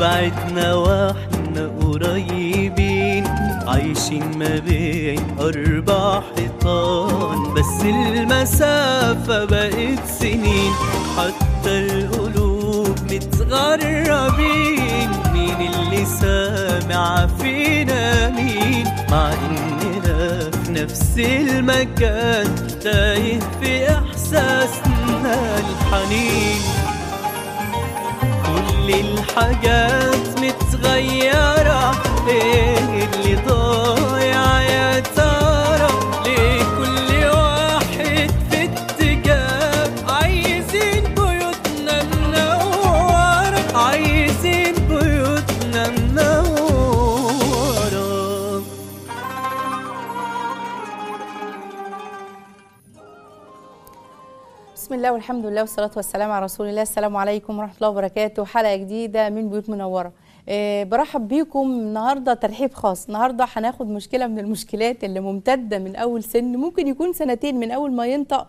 بعدنا واحنا قريبين عايشين ما بين أربع حيطان بس المسافة بقت سنين حتى القلوب متغربين مين اللي سامع فينا مين مع إننا في نفس المكان تايه في إحساسنا الحنين كل الحاجات متغيرة ايه اللي ضايع يا ترى ليه كل واحد في اتجاه عايزين بيوتنا منورة عايزين بيوتنا منورة بسم الله والحمد لله والصلاة والسلام على رسول الله السلام عليكم ورحمة الله وبركاته حلقة جديدة من بيوت منورة آه، برحب بيكم النهاردة ترحيب خاص النهاردة هناخد مشكلة من المشكلات اللي ممتدة من أول سن ممكن يكون سنتين من أول ما ينطق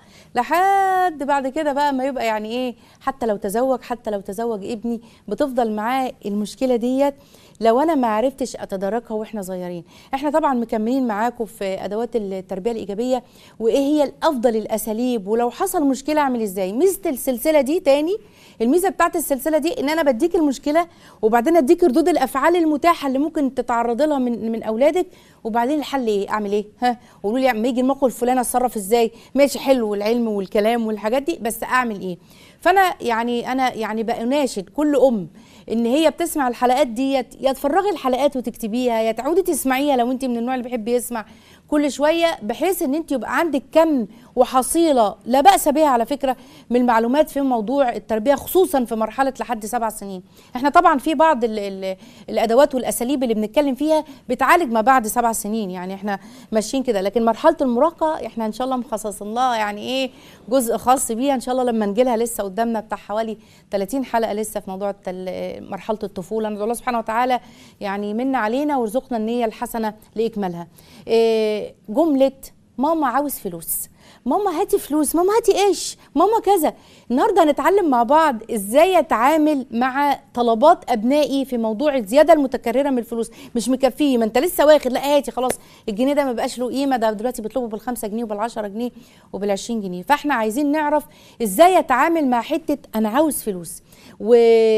لحد بعد كده بقى ما يبقى يعني إيه حتى لو تزوج حتى لو تزوج ابني بتفضل معاه المشكلة ديت لو انا ما عرفتش اتداركها واحنا صغيرين احنا طبعا مكملين معاكم في ادوات التربيه الايجابيه وايه هي الافضل الاساليب ولو حصل مشكله اعمل ازاي ميزه السلسله دي تاني الميزه بتاعت السلسله دي ان انا بديك المشكله وبعدين اديك ردود الافعال المتاحه اللي ممكن تتعرض لها من من اولادك وبعدين الحل ايه اعمل ايه ها قولوا لي لما يجي الموقف الفلاني اتصرف ازاي ماشي حلو العلم والكلام والحاجات دي بس اعمل ايه فانا يعني انا يعني بناشد كل ام ان هي بتسمع الحلقات ديت يا تفرغي الحلقات وتكتبيها يا تعودي تسمعيها لو انت من النوع اللي بيحب يسمع كل شويه بحيث ان انت يبقى عندك كم وحصيله لا باس بها على فكره من المعلومات في موضوع التربيه خصوصا في مرحله لحد سبع سنين احنا طبعا في بعض ال ال الادوات والاساليب اللي بنتكلم فيها بتعالج ما بعد سبع سنين يعني احنا ماشيين كده لكن مرحله المراهقه احنا ان شاء الله مخصصين لها يعني ايه جزء خاص بيها ان شاء الله لما نجي لها لسه قدامنا بتاع حوالي 30 حلقه لسه في موضوع التل- مرحله الطفوله ندعو الله سبحانه وتعالى يعني يمن علينا ويرزقنا النيه الحسنه لاكمالها إيه، جمله ماما عاوز فلوس ماما هاتي فلوس ماما هاتي ايش ماما كذا النهارده هنتعلم مع بعض ازاي اتعامل مع طلبات ابنائي في موضوع الزياده المتكرره من الفلوس مش مكفيه ما انت لسه واخد لا هاتي خلاص الجنيه ده ما بقاش له قيمه ده دلوقتي بيطلبوا بالخمسة جنيه وبالعشرة جنيه وبالعشرين جنيه فاحنا عايزين نعرف ازاي اتعامل مع حته انا عاوز فلوس و...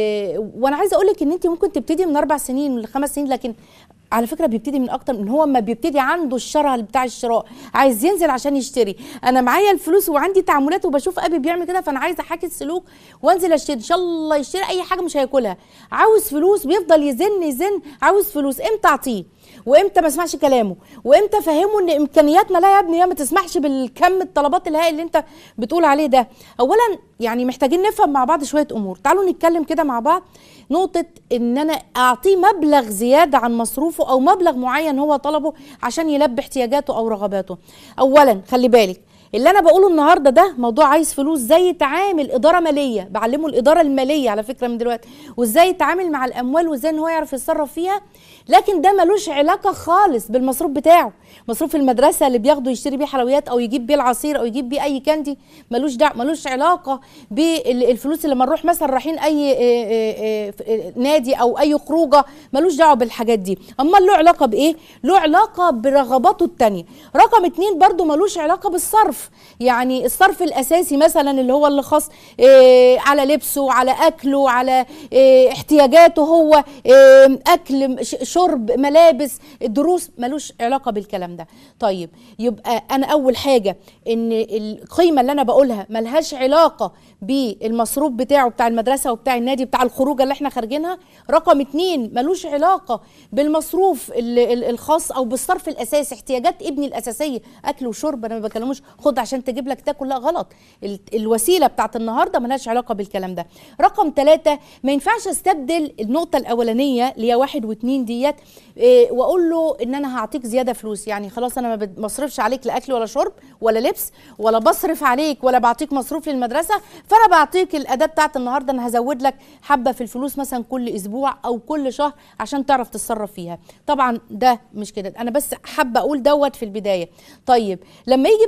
وانا عايزه اقول لك ان انت ممكن تبتدي من اربع سنين لخمس سنين لكن على فكره بيبتدي من اكتر من هو ما بيبتدي عنده الشره بتاع الشراء عايز ينزل عشان يشتري انا معايا الفلوس وعندي تعاملات وبشوف ابي بيعمل كده فانا عايزه احاكي السلوك وانزل اشتري ان شاء الله يشتري اي حاجه مش هياكلها عاوز فلوس بيفضل يزن يزن عاوز فلوس امتى اعطيه وامتى ما اسمعش كلامه وامتى افهمه ان امكانياتنا لا يا ابني يا ما تسمحش بالكم الطلبات الهائل اللي انت بتقول عليه ده اولا يعني محتاجين نفهم مع بعض شويه امور تعالوا نتكلم كده مع بعض نقطه ان انا اعطيه مبلغ زياده عن مصروفه او مبلغ معين هو طلبه عشان يلبي احتياجاته او رغباته اولا خلي بالك اللي انا بقوله النهارده ده موضوع عايز فلوس ازاي يتعامل اداره ماليه بعلمه الاداره الماليه على فكره من دلوقتي وازاي يتعامل مع الاموال وازاي ان هو يعرف يتصرف فيها لكن ده ملوش علاقه خالص بالمصروف بتاعه مصروف المدرسه اللي بياخده يشتري بيه حلويات او يجيب بيه العصير او يجيب بيه اي كاندي ملوش دعوه ملوش علاقه بالفلوس اللي لما نروح مثلا رايحين اي آه، آه، آه، نادي او اي خروجه ملوش دعوه بالحاجات دي امال له علاقه بايه له علاقه برغباته التانية رقم اتنين برضو ملوش علاقه بالصرف يعني الصرف الاساسي مثلا اللي هو اللي خاص آه، على لبسه على اكله على آه، احتياجاته هو آه، اكل ش- شرب ملابس دروس ملوش علاقه بالكلام ده طيب يبقى انا اول حاجه ان القيمه اللي انا بقولها ملهاش علاقه بالمصروف بتاعه بتاع المدرسه وبتاع النادي بتاع الخروجه اللي احنا خارجينها رقم اتنين ملوش علاقه بالمصروف ال- ال- الخاص او بالصرف الاساسي احتياجات ابني الاساسيه اكل وشرب انا ما بكلموش خد عشان تجيب لك تاكل لا غلط ال- الوسيله بتاعت النهارده ملهاش علاقه بالكلام ده رقم ثلاثة ما ينفعش استبدل النقطه الاولانيه اللي هي واحد واتنين ديت إيه واقول له ان انا هعطيك زياده فلوس يعني خلاص انا ما بد- بصرفش عليك لا اكل ولا شرب ولا لبس ولا بصرف عليك ولا بعطيك مصروف للمدرسه فانا بعطيك الاداه بتاعت النهارده انا هزود لك حبه في الفلوس مثلا كل اسبوع او كل شهر عشان تعرف تتصرف فيها طبعا ده مش كده انا بس حابه اقول دوت في البدايه طيب لما يجي بقى اولادي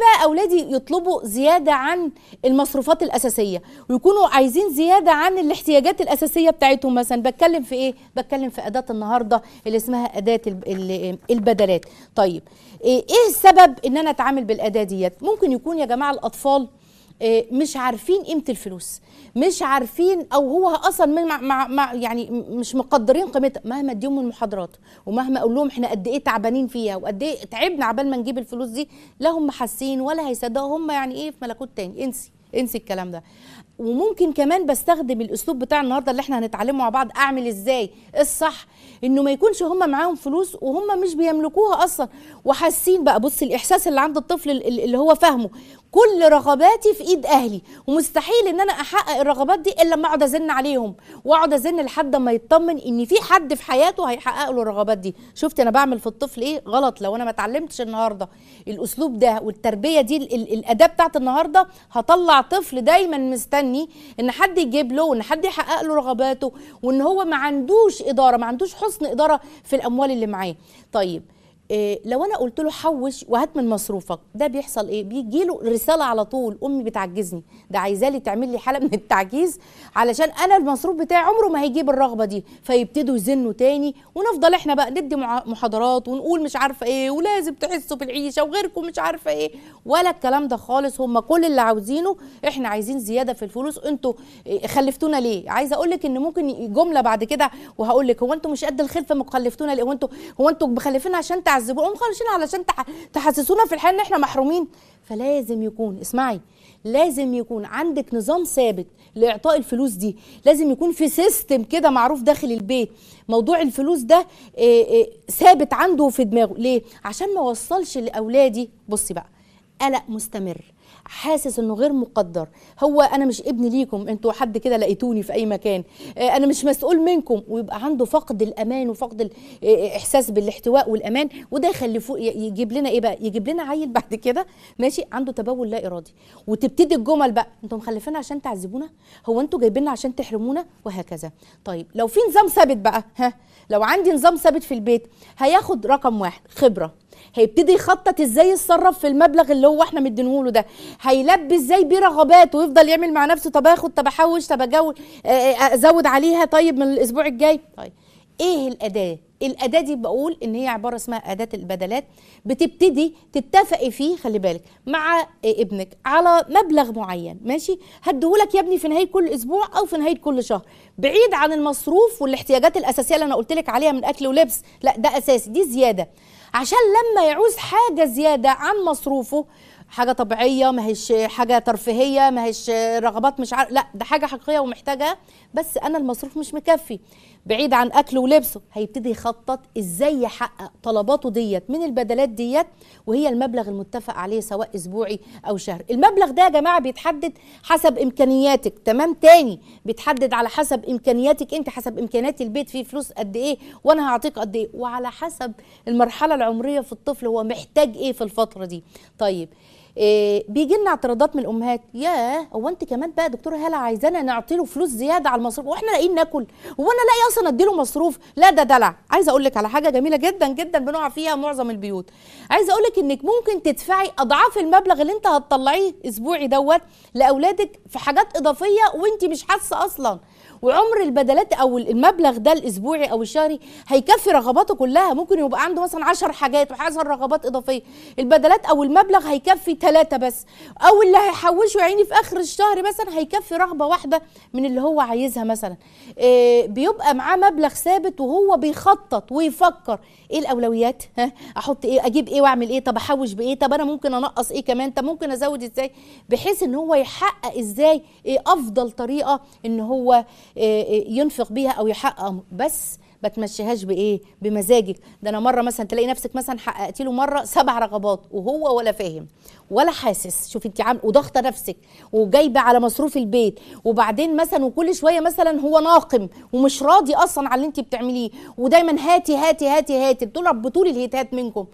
اولادي يطلبوا زياده عن المصروفات الاساسيه ويكونوا عايزين زياده عن الاحتياجات الاساسيه بتاعتهم مثلا بتكلم في ايه بتكلم في اداه النهارده اللي اسمها اداه الب- ال- البدلات طيب ايه إيه السبب ان انا اتعامل بالاداه ديت ممكن يكون يا جماعه الاطفال إيه، مش عارفين قيمه الفلوس مش عارفين او هو اصلا من مع مع مع يعني م- مش مقدرين قيمتها مهما اديهم من محاضرات ومهما اقول لهم احنا قد ايه تعبانين فيها وقد ايه تعبنا عبال ما نجيب الفلوس دي لا هم حاسين ولا هيصدقوا هم يعني ايه في ملكوت تاني انسي انسي الكلام ده وممكن كمان بستخدم الاسلوب بتاع النهارده اللي احنا هنتعلمه مع بعض اعمل ازاي الصح انه ما يكونش هم معاهم فلوس وهم مش بيملكوها اصلا وحاسين بقى بص الاحساس اللي عند الطفل ال- اللي هو فاهمه كل رغباتي في ايد اهلي ومستحيل ان انا احقق الرغبات دي الا لما اقعد ازن عليهم واقعد ازن لحد ما يطمن ان في حد في حياته هيحقق له الرغبات دي شفت انا بعمل في الطفل ايه غلط لو انا ما اتعلمتش النهارده الاسلوب ده والتربيه دي ال- ال- الاداه بتاعت النهارده هطلع طفل دايما مستني ان حد يجيب له وان حد يحقق له رغباته وان هو ما عندوش اداره ما عندوش حسن اداره في الاموال اللي معاه طيب إيه لو انا قلت له حوش وهات من مصروفك ده بيحصل ايه بيجي له رساله على طول امي بتعجزني ده عايزالي تعمل لي حاله من التعجيز علشان انا المصروف بتاعي عمره ما هيجيب الرغبه دي فيبتدوا يزنوا تاني ونفضل احنا بقى ندي مع- محاضرات ونقول مش عارفه ايه ولازم تحسوا بالعيشه وغيركم مش عارفه ايه ولا الكلام ده خالص هم كل اللي عاوزينه احنا عايزين زياده في الفلوس انتوا إيه، خلفتونا ليه عايزه اقول لك ان ممكن جمله بعد كده وهقول لك هو انتوا مش قد الخلفه ما خلفتونا ليه هو انتوا هو انتوا مخلفينا عشان تعذبونا هم مخلفينا علشان تح- تحسسونا في الحياه ان احنا محرومين فلازم يكون اسمعي لازم يكون عندك نظام ثابت لاعطاء الفلوس دي لازم يكون في سيستم كده معروف داخل البيت موضوع الفلوس ده إيه، إيه، ثابت عنده في دماغه ليه عشان ما اوصلش لاولادي بصي بقى قلق مستمر حاسس انه غير مقدر هو انا مش ابن ليكم انتوا حد كده لقيتوني في اي مكان آه، انا مش مسؤول منكم ويبقى عنده فقد الامان وفقد الاحساس بالاحتواء والامان وده يخلفه ي- يجيب لنا ايه بقى يجيب لنا عيل بعد كده ماشي عنده تبول لا ارادي وتبتدي الجمل بقى انتوا مخلفينا عشان تعذبونا هو انتوا جايبيننا عشان تحرمونا وهكذا طيب لو في نظام ثابت بقى ها لو عندي نظام ثابت في البيت هياخد رقم واحد خبره هيبتدي يخطط ازاي يتصرف في المبلغ اللي هو احنا مدينهوله ده هيلبي ازاي بيه رغباته ويفضل يعمل مع نفسه طب اخد طب احوش طب أجو- آه، آه، ازود عليها طيب من الاسبوع الجاي طيب ايه الاداه الاداه دي بقول ان هي عباره اسمها اداه البدلات بتبتدي تتفقي فيه خلي بالك مع آه، ابنك على مبلغ معين ماشي هديهولك يا ابني في نهايه كل اسبوع او في نهايه كل شهر بعيد عن المصروف والاحتياجات الاساسيه اللي انا قلت لك عليها من اكل ولبس لا ده اساسي دي زياده عشان لما يعوز حاجه زياده عن مصروفه حاجه طبيعيه ما هيش حاجه ترفيهيه ما هيش رغبات مش عارف لا ده حاجه حقيقيه ومحتاجها بس انا المصروف مش مكفي بعيد عن اكله ولبسه هيبتدي يخطط ازاي يحقق طلباته ديت من البدلات ديت وهي المبلغ المتفق عليه سواء اسبوعي او شهري المبلغ ده يا جماعه بيتحدد حسب امكانياتك تمام تاني بيتحدد على حسب امكانياتك انت حسب امكانيات البيت فيه فلوس قد ايه وانا هعطيك قد ايه وعلى حسب المرحله العمريه في الطفل هو محتاج ايه في الفتره دي طيب إيه بيجي لنا اعتراضات من الامهات ياه هو انت كمان بقى دكتوره هاله عايزانا نعطي له فلوس زياده على المصروف واحنا لاقيين ناكل هو انا لاقي اصلا ادي له مصروف لا ده دلع عايزه اقول لك على حاجه جميله جدا جدا بنقع فيها معظم البيوت عايزه اقول لك انك ممكن تدفعي اضعاف المبلغ اللي انت هتطلعيه اسبوعي دوت لاولادك في حاجات اضافيه وانت مش حاسه اصلا وعمر البدلات او المبلغ ده الاسبوعي او الشهري هيكفي رغباته كلها ممكن يبقى عنده مثلا 10 حاجات و10 رغبات اضافيه البدلات او المبلغ هيكفي ثلاثه بس او اللي هيحوشه يا عيني في اخر الشهر مثلا هيكفي رغبه واحده من اللي هو عايزها مثلا إيه بيبقى معاه مبلغ ثابت وهو بيخطط ويفكر ايه الاولويات ها احط ايه اجيب ايه واعمل ايه طب احوش بايه طب انا ممكن انقص ايه كمان طب ممكن ازود ازاي بحيث ان هو يحقق ازاي ايه افضل طريقه ان هو إيه ينفق بيها او يحقق بس ما تمشيهاش بايه بمزاجك ده انا مره مثلا تلاقي نفسك مثلا حققتي له مره سبع رغبات وهو ولا فاهم ولا حاسس شوفي انت عام وضاغطه نفسك وجايبه على مصروف البيت وبعدين مثلا وكل شويه مثلا هو ناقم ومش راضي اصلا على اللي انت بتعمليه ودايما هاتي هاتي هاتي هاتي دول بطول الهيتات منكم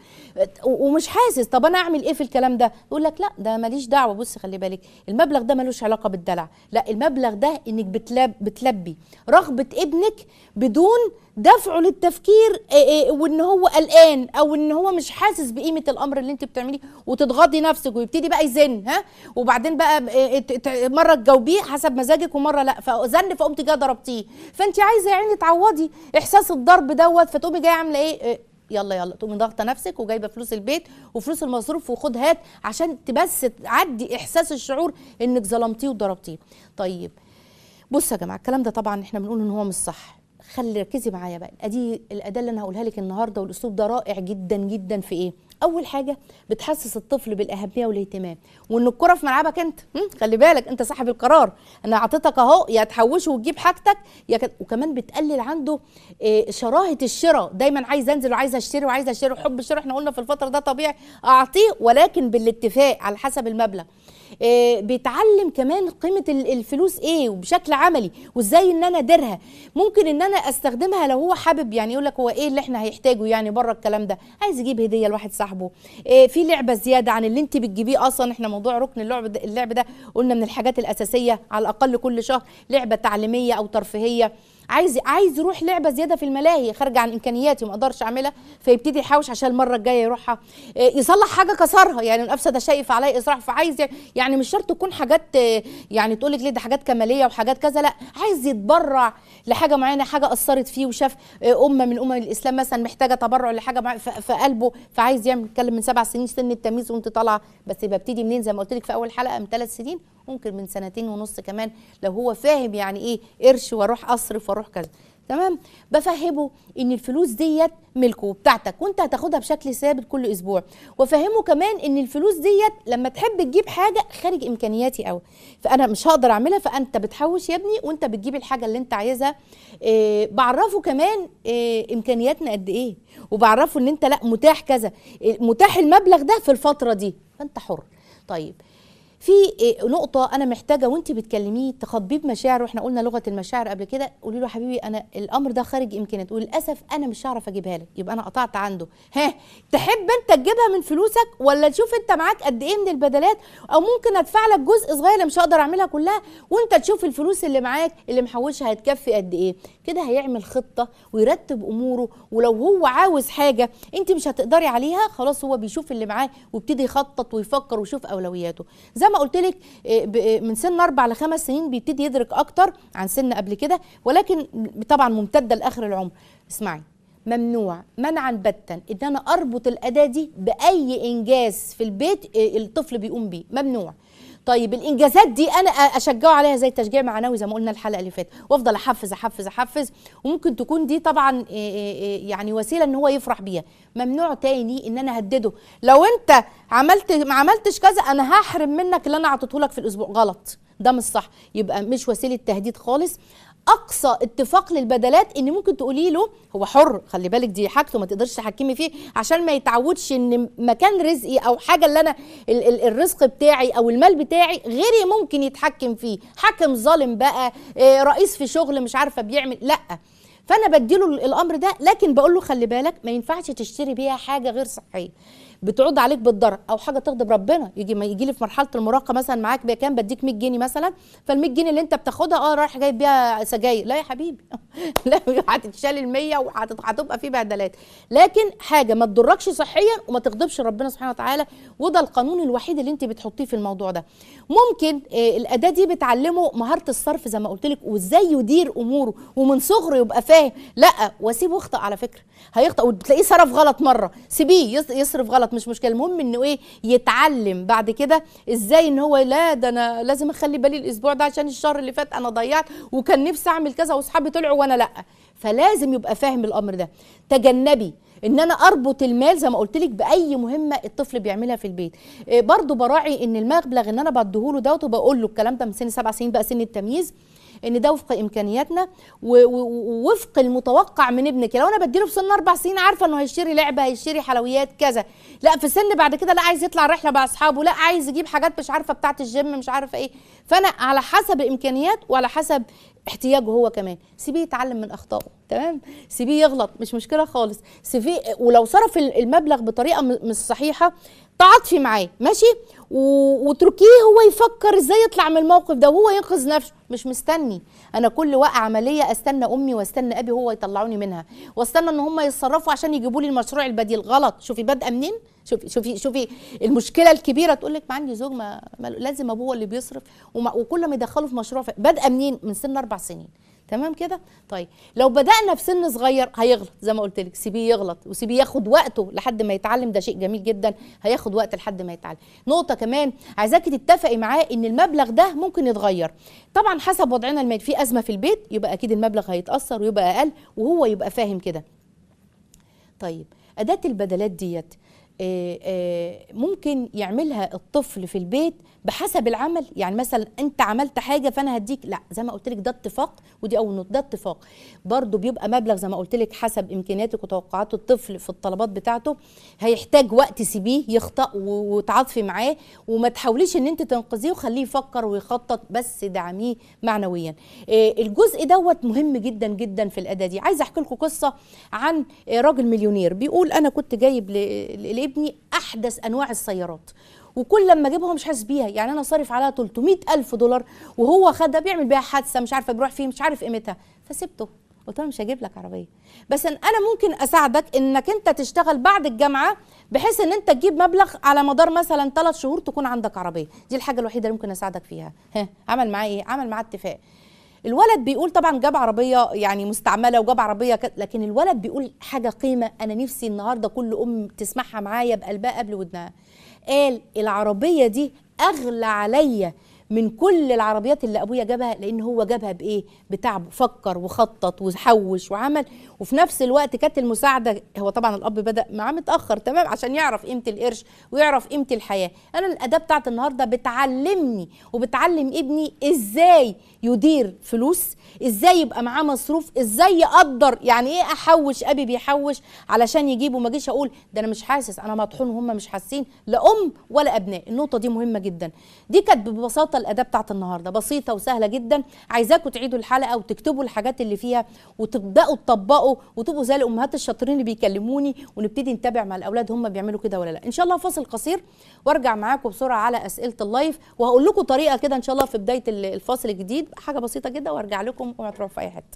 ومش حاسس طب انا اعمل ايه في الكلام ده يقول لك لا ده ماليش دعوه بص خلي بالك المبلغ ده ملوش علاقه بالدلع لا المبلغ ده انك بتلب بتلبي رغبه ابنك بدون دفعه للتفكير آه، آه، وان هو قلقان او ان هو مش حاسس بقيمه الامر اللي انت بتعمليه وتضغطي نفسك ويبتدي بقى يزن ها وبعدين بقى آه، ت- ت- مره تجاوبيه حسب مزاجك ومره لا فزن فقمت جايه ضربتيه فانت عايزه يا عيني تعوضي احساس الضرب دوت فتقومي جايه عامله ايه آه، يلا يلا تقومي ضاغطه نفسك وجايبه فلوس البيت وفلوس المصروف وخد هات عشان بس تعدي احساس الشعور انك ظلمتيه وضربتيه طيب بصوا يا جماعه الكلام ده طبعا احنا بنقول ان هو مش صح خلي ركزي معايا بقى ادي الاداه اللي انا هقولها لك النهارده والاسلوب ده رائع جدا جدا في ايه اول حاجه بتحسس الطفل بالاهميه والاهتمام وان الكره في ملعبك انت هم؟ خلي بالك انت صاحب القرار انا اعطيتك اهو يا تحوشه وتجيب حاجتك يا كت... وكمان بتقلل عنده إيه شراهه الشراء دايما عايز انزل وعايز اشتري وعايز اشتري وحب الشراء احنا قلنا في الفتره ده طبيعي اعطيه ولكن بالاتفاق على حسب المبلغ آه، بيتعلم كمان قيمه ال- الفلوس ايه وبشكل عملي وازاي ان انا اديرها ممكن ان انا استخدمها لو هو حابب يعني يقول لك هو ايه اللي احنا هيحتاجه يعني بره الكلام ده عايز يجيب هديه لواحد صاحبه آه، في لعبه زياده عن اللي انت بتجيبيه اصلا احنا موضوع ركن اللعب ده اللعب ده قلنا من الحاجات الاساسيه على الاقل كل شهر لعبه تعليميه او ترفيهيه عايز عايز يروح لعبه زياده في الملاهي خارجه عن امكانياتي ما اقدرش اعملها فيبتدي يحوش عشان المره الجايه يروحها إيه، يصلح حاجه كسرها يعني الافسد ده شايف عليه اسراع فعايز ي- يعني مش شرط تكون حاجات آه، يعني تقول لك ليه ده حاجات كماليه وحاجات كذا لا عايز يتبرع لحاجه معينه حاجه اثرت فيه وشاف آه، امه من امم الاسلام مثلا محتاجه تبرع لحاجه مع- ف- في قلبه فعايز يعمل يتكلم من سبع سنين سن التمييز وانت طالعه بس ببتدي منين زي ما قلت لك في اول حلقه من ثلاث سنين ممكن من سنتين ونص كمان لو هو فاهم يعني ايه قرش واروح اصرف واروح كذا تمام بفهمه ان الفلوس ديت ملكه وبتاعتك وانت هتاخدها بشكل ثابت كل اسبوع وافهمه كمان ان الفلوس ديت لما تحب تجيب حاجه خارج امكانياتي قوي فانا مش هقدر اعملها فانت بتحوش يا ابني وانت بتجيب الحاجه اللي انت عايزها إيه بعرفه كمان إيه امكانياتنا قد ايه وبعرفه ان انت لا متاح كذا إيه متاح المبلغ ده في الفتره دي فانت حر طيب في إيه نقطة أنا محتاجة وأنت بتكلميه تخاطبيه بمشاعر وإحنا قلنا لغة المشاعر قبل كده قولي له يا حبيبي أنا الأمر ده خارج إمكانياتي وللأسف أنا مش هعرف أجيبها لك يبقى أنا قطعت عنده ها تحب أنت تجيبها من فلوسك ولا تشوف أنت معاك قد إيه من البدلات أو ممكن أدفع لك جزء صغير أنا مش هقدر أعملها كلها وأنت تشوف الفلوس اللي معاك اللي محوشها هتكفي قد إيه كده هيعمل خطة ويرتب أموره ولو هو عاوز حاجة أنت مش هتقدري عليها خلاص هو بيشوف اللي معاه ويبتدي يخطط ويفكر ويشوف أولوياته زي ما قلت لك إيه، ب- إيه، من سن اربع لخمس سنين بيبتدي يدرك اكتر عن سن قبل كده ولكن طبعا ممتده لاخر العمر اسمعي ممنوع منعا باتا ان انا اربط الاداه دي باي انجاز في البيت إيه، الطفل بيقوم بيه ممنوع طيب الانجازات دي انا اشجعه عليها زي تشجيع معنوي زي ما قلنا الحلقه اللي فاتت وافضل احفز احفز احفز وممكن تكون دي طبعا إيه إيه إيه يعني وسيله ان هو يفرح بيها ممنوع تاني ان انا اهدده لو انت عملت ما عملتش كذا انا هحرم منك اللي انا اعطيته لك في الاسبوع غلط ده مش صح يبقى مش وسيله تهديد خالص اقصى اتفاق للبدلات ان ممكن تقولي له هو حر خلي بالك دي حاجته ما تقدرش تحكمي فيه عشان ما يتعودش ان مكان رزقي او حاجه اللي انا ال- ال- الرزق بتاعي او المال بتاعي غيري ممكن يتحكم فيه حاكم ظالم بقى آه، رئيس في شغل مش عارفه بيعمل لا فانا بديله ال- الامر ده لكن بقول له خلي بالك ما ينفعش تشتري بيها حاجه غير صحيه بتعود عليك بالضرر او حاجه تغضب ربنا يجي ما يجي لي في مرحله المراهقه مثلا معاك بكام بديك 100 جنيه مثلا فال 100 جنيه اللي انت بتاخدها اه رايح جايب بيها سجاير لا يا حبيبي لا هتتشال ال 100 وهتبقى في بهدلات لكن حاجه ما تضركش صحيا وما تغضبش ربنا سبحانه وتعالى وده القانون الوحيد اللي انت بتحطيه في الموضوع ده ممكن آه، الاداه دي بتعلمه مهاره الصرف زي ما قلت لك وازاي يدير اموره ومن صغره يبقى فاهم لا واسيبه يخطئ على فكره هيخطئ وتلاقيه صرف غلط مره سيبيه يص- يصرف غلط مش مشكله المهم انه ايه يتعلم بعد كده ازاي ان هو لا ده انا لازم اخلي بالي الاسبوع ده عشان الشهر اللي فات انا ضيعت وكان نفسي اعمل كذا واصحابي طلعوا وانا لا فلازم يبقى فاهم الامر ده تجنبي ان انا اربط المال زي ما قلت لك باي مهمه الطفل بيعملها في البيت إيه برضو براعي ان المبلغ ان انا بديهوله دوت وبقول له الكلام ده من سن سبع سنين بقى سن التمييز ان ده وفق امكانياتنا و- و- ووفق المتوقع من ابنك لو انا بديله في سن اربع سنين عارفه انه هيشتري لعبه هيشتري حلويات كذا لا في سن بعد كده لا عايز يطلع رحله مع اصحابه لا عايز يجيب حاجات مش عارفه بتاعه الجيم مش عارفه ايه فانا على حسب الامكانيات وعلى حسب احتياجه هو كمان سيبيه يتعلم من اخطائه تمام سيبيه يغلط مش مشكله خالص سيبيه ولو صرف ال- المبلغ بطريقه م- مش صحيحه تعاطفي معاه ماشي و- وتركيه هو يفكر ازاي يطلع من الموقف ده وهو ينقذ نفسه مش مستني انا كل وقعه عمليه استنى امي واستنى ابي هو يطلعوني منها واستنى ان هم يتصرفوا عشان يجيبوا لي المشروع البديل غلط شوفي بادئه منين شوفي شوفي شوفي المشكله الكبيره تقول لك ما عندي زوج ما, ما لازم ابوه هو اللي بيصرف وما وكل ما يدخله في مشروع ف- بادئه منين من سن اربع سنين تمام كده طيب لو بدانا في سن صغير هيغلط زي ما قلت لك سيبيه يغلط وسيبيه ياخد وقته لحد ما يتعلم ده شيء جميل جدا هياخد وقت لحد ما يتعلم نقطه كمان عايزاكي تتفقي معاه ان المبلغ ده ممكن يتغير طبعا حسب وضعنا المالي في ازمه في البيت يبقى اكيد المبلغ هيتاثر ويبقى اقل وهو يبقى فاهم كده طيب أداة البدلات ديت آه، آه، ممكن يعملها الطفل في البيت بحسب العمل يعني مثلا انت عملت حاجه فانا هديك لا زي ما قلت لك ده اتفاق ودي اول نقطه ده اتفاق برضو بيبقى مبلغ زي ما قلت لك حسب امكانياتك وتوقعات الطفل في الطلبات بتاعته هيحتاج وقت سيبيه يخطأ و- وتعاطفي معاه وما تحاوليش ان انت تنقذيه وخليه يفكر ويخطط بس دعميه معنويا آه، الجزء دوت مهم جدا جدا في الاداه دي عايزه احكي لكم قصه عن آه، راجل مليونير بيقول انا كنت جايب ل- لابني احدث انواع السيارات وكل لما اجيبها مش حاسس بيها يعني انا صارف عليها 300 الف دولار وهو خدها بيعمل بيها حادثه مش عارفه بيروح فين مش عارف قيمتها فسبته قلت له مش هجيب لك عربيه بس إن انا ممكن اساعدك انك انت تشتغل بعد الجامعه بحيث ان انت تجيب مبلغ على مدار مثلا ثلاث شهور تكون عندك عربيه دي الحاجه الوحيده اللي ممكن اساعدك فيها ها عمل معاه ايه عمل معاه اتفاق الولد بيقول طبعا جاب عربيه يعني مستعمله وجاب عربيه كت... لكن الولد بيقول حاجه قيمه انا نفسي النهارده كل ام تسمعها معايا بقلبها قبل ودنها قال العربيه دي اغلى عليا من كل العربيات اللي ابويا جابها لان هو جابها بايه بتعبه فكر وخطط وحوش وعمل وفي نفس الوقت كانت المساعده هو طبعا الاب بدا معاه متاخر تمام عشان يعرف قيمه القرش ويعرف قيمه الحياه انا الاداه بتاعت النهارده بتعلمني وبتعلم ابني ازاي يدير فلوس ازاي يبقى معاه مصروف ازاي يقدر يعني ايه احوش ابي بيحوش علشان يجيبه ما اجيش اقول ده انا مش حاسس انا مطحون وهم مش حاسين لا ام ولا ابناء النقطه دي مهمه جدا دي كانت ببساطه الاداه بتاعت النهارده بسيطه وسهله جدا عايزاكم تعيدوا الحلقه وتكتبوا الحاجات اللي فيها وتبداوا تطبقوا وتبقوا زي الامهات الشاطرين اللي بيكلموني ونبتدي نتابع مع الاولاد هم بيعملوا كده ولا لا ان شاء الله فاصل قصير وارجع معاكم بسرعه على اسئله اللايف وهقول لكم طريقه كده ان شاء الله في بدايه ال- الفاصل الجديد حاجه بسيطه جدا وارجع لكم وما تروحوا في اي حته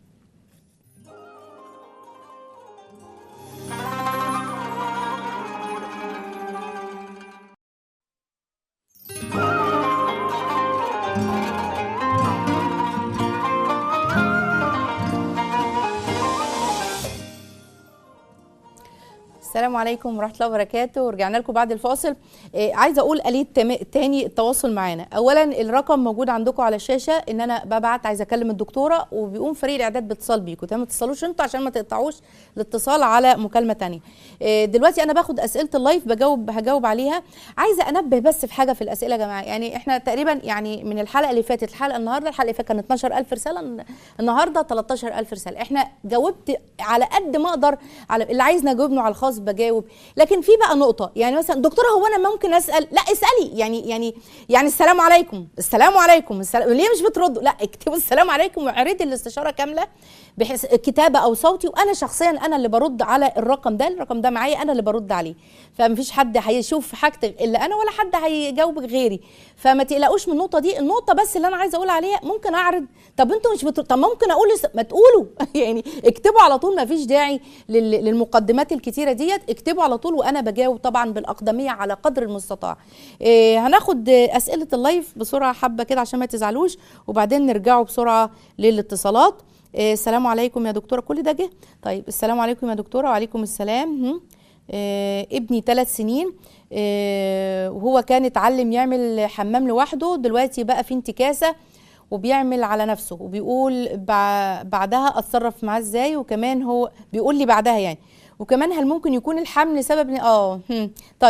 السلام عليكم ورحمه الله وبركاته ورجعنا لكم بعد الفاصل إيه عايزه اقول اليه تم- تاني التواصل معانا اولا الرقم موجود عندكم على الشاشه ان انا ببعت عايزه اكلم الدكتوره وبيقوم فريق الاعداد باتصال بيكم تمام ما تتصلوش انتوا عشان ما تقطعوش الاتصال على مكالمه تانية إيه دلوقتي انا باخد اسئله اللايف بجاوب هجاوب عليها عايزه انبه بس في حاجه في الاسئله يا جماعه يعني احنا تقريبا يعني من الحلقه اللي فاتت الحلقه النهارده الحلقه اللي فاتت كانت 12000 رساله النهارده 13000 رساله احنا جاوبت على قد ما اقدر على اللي عايز نجاوبنه على الخاص بجاوب لكن في بقى نقطه يعني مثلا دكتوره هو انا ممكن اسال لا اسالي يعني يعني يعني السلام عليكم السلام عليكم السلام ليه مش بتردوا لا اكتبوا السلام عليكم واعرضي الاستشاره كامله بحيث كتابه او صوتي وانا شخصيا انا اللي برد على الرقم ده الرقم ده معايا انا اللي برد عليه فمفيش حد هيشوف حاجتك الا انا ولا حد هيجاوبك غيري فما تقلقوش من النقطه دي النقطه بس اللي انا عايزه اقول عليها ممكن اعرض طب انتوا مش بتر... طب ممكن اقول لس... ما تقولوا يعني اكتبوا على طول ما فيش داعي لل... للمقدمات الكتيره ديت اكتبوا على طول وانا بجاوب طبعا بالاقدميه على قدر المستطاع إيه هناخد اسئله اللايف بسرعه حبه كده عشان ما تزعلوش وبعدين نرجعوا بسرعه للاتصالات إيه السلام عليكم يا دكتوره كل ده جه طيب السلام عليكم يا دكتوره وعليكم السلام هم. إيه ابني ثلاث سنين إيه وهو كان اتعلم يعمل حمام لوحده دلوقتي بقى في انتكاسه وبيعمل على نفسه وبيقول بع- بعدها اتصرف معاه ازاي وكمان هو بيقول لي بعدها يعني وكمان هل ممكن يكون الحمل سبب اه هم. طيب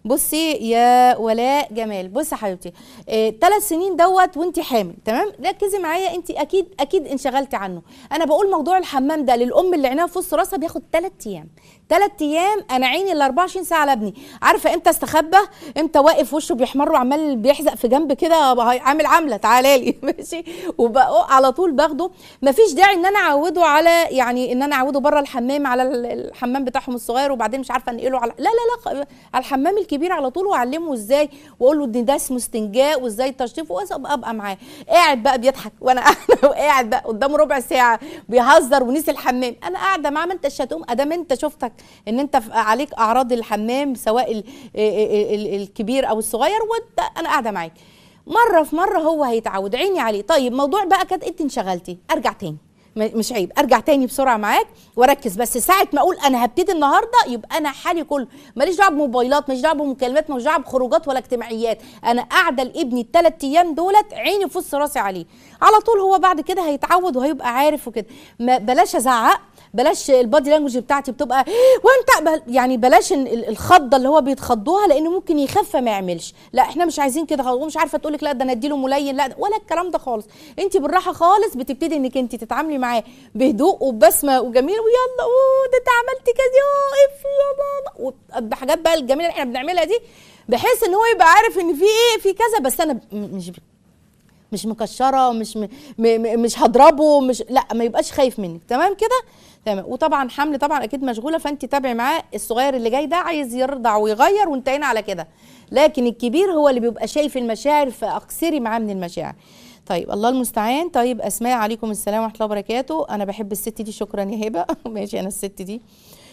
بصي يا ولاء جمال بصي يا حبيبتي ثلاث سنين دوت وانت حامل تمام ركزي معايا انت اكيد اكيد انشغلتي عنه انا بقول موضوع الحمام ده للام اللي عينها في وسط راسها بياخد ثلاث ايام ثلاث ايام انا عيني ال 24 ساعه على ابني عارفه امتى استخبى امتى واقف وشه بيحمر وعمال بيحزق في جنب كده عامل عامله تعالى لي ماشي وبقى على طول باخده مفيش داعي ان انا اعوده على يعني ان انا اعوده بره الحمام على الحمام بتاعهم الصغير وبعدين مش عارفه انقله على لا لا لا على الحمام الكبير على طول واعلمه ازاي واقول له ان ده اسمه استنجاء وازاي تشطيف وابقى ابقى معاه قاعد بقى بيضحك وانا قاعد بقى قدامه ربع ساعه بيهزر ونسي الحمام انا قاعده معاه ما انت هتقوم ادام انت شفتك ان انت عليك اعراض الحمام سواء ال ال ال الكبير او الصغير وانت انا قاعده معاك مره في مره هو هيتعود عيني عليه طيب موضوع بقى كانت انت انشغلتي ارجع تاني مش عيب ارجع تاني بسرعه معاك واركز بس ساعه ما اقول انا هبتدي النهارده يبقى انا حالي كله ماليش دعوه بموبايلات ماليش دعوه بمكالمات ماليش دعوه بخروجات ولا اجتماعيات انا قاعده لابني الثلاث ايام دولت عيني في وسط راسي عليه على طول هو بعد كده هيتعود وهيبقى عارف وكده بلاش ازعق بلاش البادي لانجوج بتاعتي بتبقى وانت يعني بلاش الخضه اللي هو بيتخضوها لان ممكن يخف ما يعملش لا احنا مش عايزين كده ومش عارفه تقول لك لا ده انا اديله ملين لا ولا الكلام ده خالص انت بالراحه خالص بتبتدي انك انت تتعاملي معاه بهدوء وبسمه وجميل ويلا اوه ده انت عملت كذا اف يا بابا بحاجات بقى الجميله اللي احنا بنعملها دي بحيث ان هو يبقى عارف ان في ايه في كذا بس انا مش مش مكشره مش م... م... مش هضربه مش لا ما يبقاش خايف منك تمام كده تمام وطبعا حمل طبعا اكيد مشغوله فانت تابعي معاه الصغير اللي جاي ده عايز يرضع ويغير وانتهينا على كده لكن الكبير هو اللي بيبقى شايف المشاعر فاقصري معاه من المشاعر طيب الله المستعان طيب اسماء عليكم السلام ورحمه الله وبركاته انا بحب الست دي شكرا يا هبه ماشي انا الست دي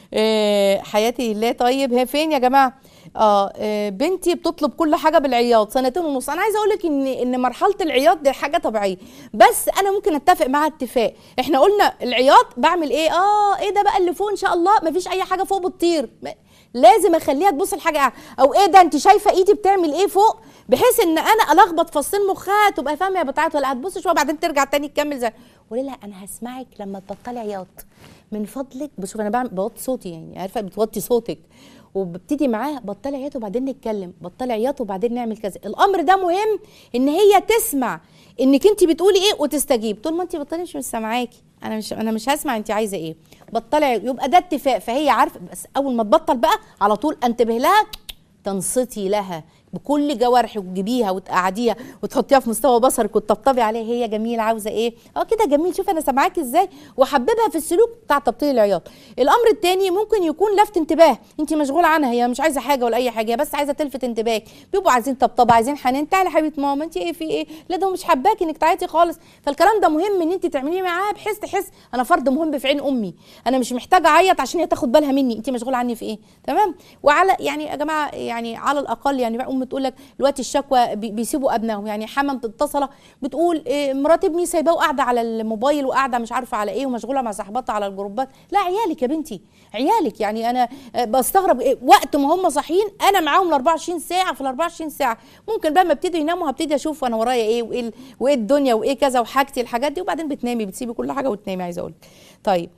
إيه حياتي لله طيب هي فين يا جماعه اه إيه بنتي بتطلب كل حاجه بالعياط سنتين ونص انا عايزه اقول لك ان ان مرحله العياط دي حاجه طبيعيه بس انا ممكن اتفق معاها اتفاق احنا قلنا العياط بعمل ايه اه ايه ده بقى اللي فوق ان شاء الله مفيش اي حاجه فوق بتطير لازم اخليها تبص لحاجه او ايه ده انت شايفه ايدي بتعمل ايه فوق بحيث ان انا الخبط فصين مخها تبقى فاهمه هي بتعيط ولا هتبص شويه وبعدين ترجع تاني تكمل زي قولي لها انا هسمعك لما تبطلي عياط من فضلك بشوف انا بعمل بوطي صوتي يعني عارفه بتوطي صوتك وببتدي معاها بطلي عياط وبعدين نتكلم بطلي عياط وبعدين نعمل كذا الامر ده مهم ان هي تسمع انك انت بتقولي ايه وتستجيب طول ما انت بطلي مش سامعاكي انا مش انا مش هسمع انت عايزه ايه بطلي يبقى ده اتفاق فهي عارفه بس اول ما تبطل بقى على طول انتبه لها تنصتي لها بكل جوارحك وتجيبيها وتقعديها وتحطيها في مستوى بصرك وتطبطبي عليها هي جميل عاوزه ايه اه كده جميل شوف انا سامعاكي ازاي وحببها في السلوك بتاع تبطيل العياط الامر الثاني ممكن يكون لفت انتباه انت مشغوله عنها هي مش عايزه حاجه ولا اي حاجه هي بس عايزه تلفت انتباهك بيبقوا عايزين طبطبه عايزين حنان تعالي حبيبه ماما انت ايه في ايه لا ده مش حباكي انك تعيطي خالص فالكلام ده مهم ان انت تعمليه معاها بحيث تحس انا فرد مهم في عين امي انا مش محتاجه اعيط عشان هي تاخد بالها مني انت مشغوله عني في ايه تمام وعلى يعني يا جماعه يعني على الاقل يعني ام تقول لك دلوقتي الشكوى بيسيبوا ابنائهم يعني حما متصله بتقول إيه مرات ابني سايباه وقاعده على الموبايل وقاعده مش عارفه على ايه ومشغوله مع صاحباتها على الجروبات لا عيالك يا بنتي عيالك يعني انا بستغرب إيه وقت ما هم صاحيين انا معاهم ال 24 ساعه في ال 24 ساعه ممكن بقى ما ابتدوا يناموا هبتدي اشوف انا ورايا ايه وايه وايه الدنيا وايه كذا وحاجتي الحاجات دي وبعدين بتنامي بتسيبي كل حاجه وتنامي عايزه اقول طيب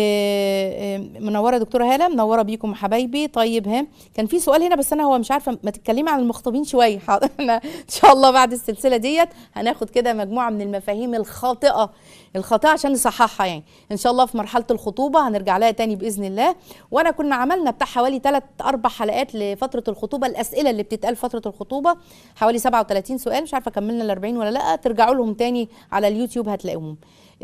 إيه منوره دكتوره هاله منوره بيكم حبايبي طيب ها كان في سؤال هنا بس انا هو مش عارفه ما تتكلمي عن المخطوبين شويه حاضر احنا ان شاء الله بعد السلسله ديت هناخد كده مجموعه من المفاهيم الخاطئه الخاطئه عشان نصححها يعني ان شاء الله في مرحله الخطوبه هنرجع لها تاني باذن الله وانا كنا عملنا بتاع حوالي 3 4 حلقات لفتره الخطوبه الاسئله اللي بتتقال فتره الخطوبه حوالي 37 سؤال مش عارفه كملنا ال 40 ولا لا ترجعوا لهم تاني على اليوتيوب هتلاقوهم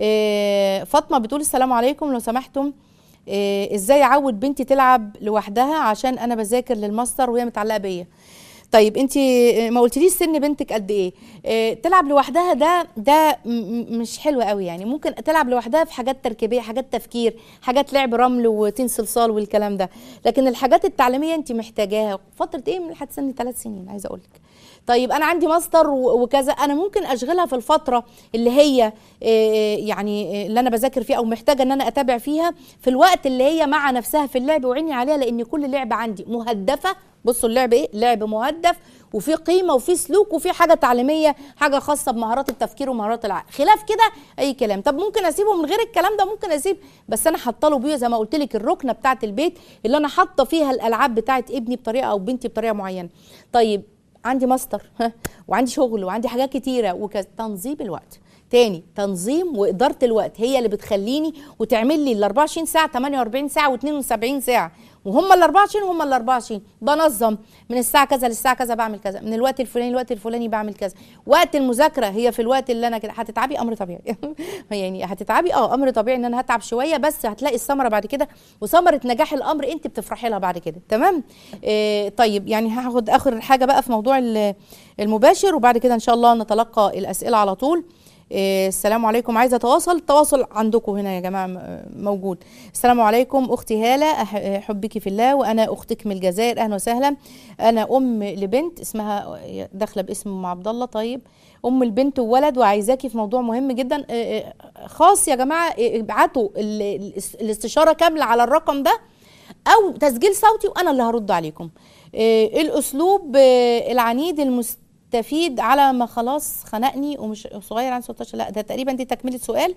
إيه فاطمه بتقول السلام عليكم لو سمحتم إيه ازاي اعود بنتي تلعب لوحدها عشان انا بذاكر للماستر وهي متعلقه بيا طيب انت ما قلتليش سن بنتك قد ايه اه تلعب لوحدها ده ده مش حلو قوي يعني ممكن تلعب لوحدها في حاجات تركيبيه حاجات تفكير حاجات لعب رمل وتين صلصال والكلام ده لكن الحاجات التعليميه انت محتاجاها فتره ايه من لحد سن ثلاث سنين عايزه اقول لك طيب انا عندي ماستر و- وكذا انا ممكن اشغلها في الفتره اللي هي آه، يعني آه، اللي انا بذاكر فيها او محتاجه ان انا اتابع فيها في الوقت اللي هي مع نفسها في اللعب وعيني عليها لان كل لعبه عندي مهدفه بصوا اللعب ايه لعب مهدف وفي قيمه وفي سلوك وفي حاجه تعليميه حاجه خاصه بمهارات التفكير ومهارات العقل خلاف كده اي كلام طب ممكن اسيبه من غير الكلام ده ممكن اسيب بس انا حاطه له بيه زي ما قلت لك الركنه بتاعه البيت اللي انا حاطه فيها الالعاب بتاعه ابني بطريقه او بنتي بطريقه معينه طيب عندي ماستر وعندي شغل وعندي حاجات كتيره وكذا تنظيم الوقت تاني تنظيم واداره الوقت هي اللي بتخليني وتعمل لي ال 24 ساعه 48 ساعه و72 ساعه وهم ال 24 هم ال 24 بنظم من الساعه كذا للساعه كذا بعمل كذا من الوقت الفلاني للوقت الفلاني بعمل كذا وقت المذاكره هي في الوقت اللي انا كده هتتعبي امر طبيعي يعني هتتعبي اه امر طبيعي ان انا هتعب شويه بس هتلاقي الثمره بعد كده وثمره نجاح الامر انت بتفرحي لها بعد كده تمام آه طيب يعني هاخد اخر حاجه بقى في موضوع ال- المباشر وبعد كده ان شاء الله نتلقى الاسئله على طول إيه، السلام عليكم عايزه اتواصل التواصل عندكم هنا يا جماعه م- موجود السلام عليكم اختي هاله أح- حبك في الله وانا اختك من الجزائر اهلا وسهلا انا ام لبنت اسمها داخله باسم ام عبد الله طيب ام البنت وولد وعايزاكي في موضوع مهم جدا إيه، إيه، خاص يا جماعه إيه، ابعتوا ال- ال- الاستشاره كامله على الرقم ده او تسجيل صوتي وانا اللي هرد عليكم إيه الاسلوب آه، العنيد المستفيد على ما خلاص خنقني ومش صغير عن 16 لا ده تقريبا دي تكمله سؤال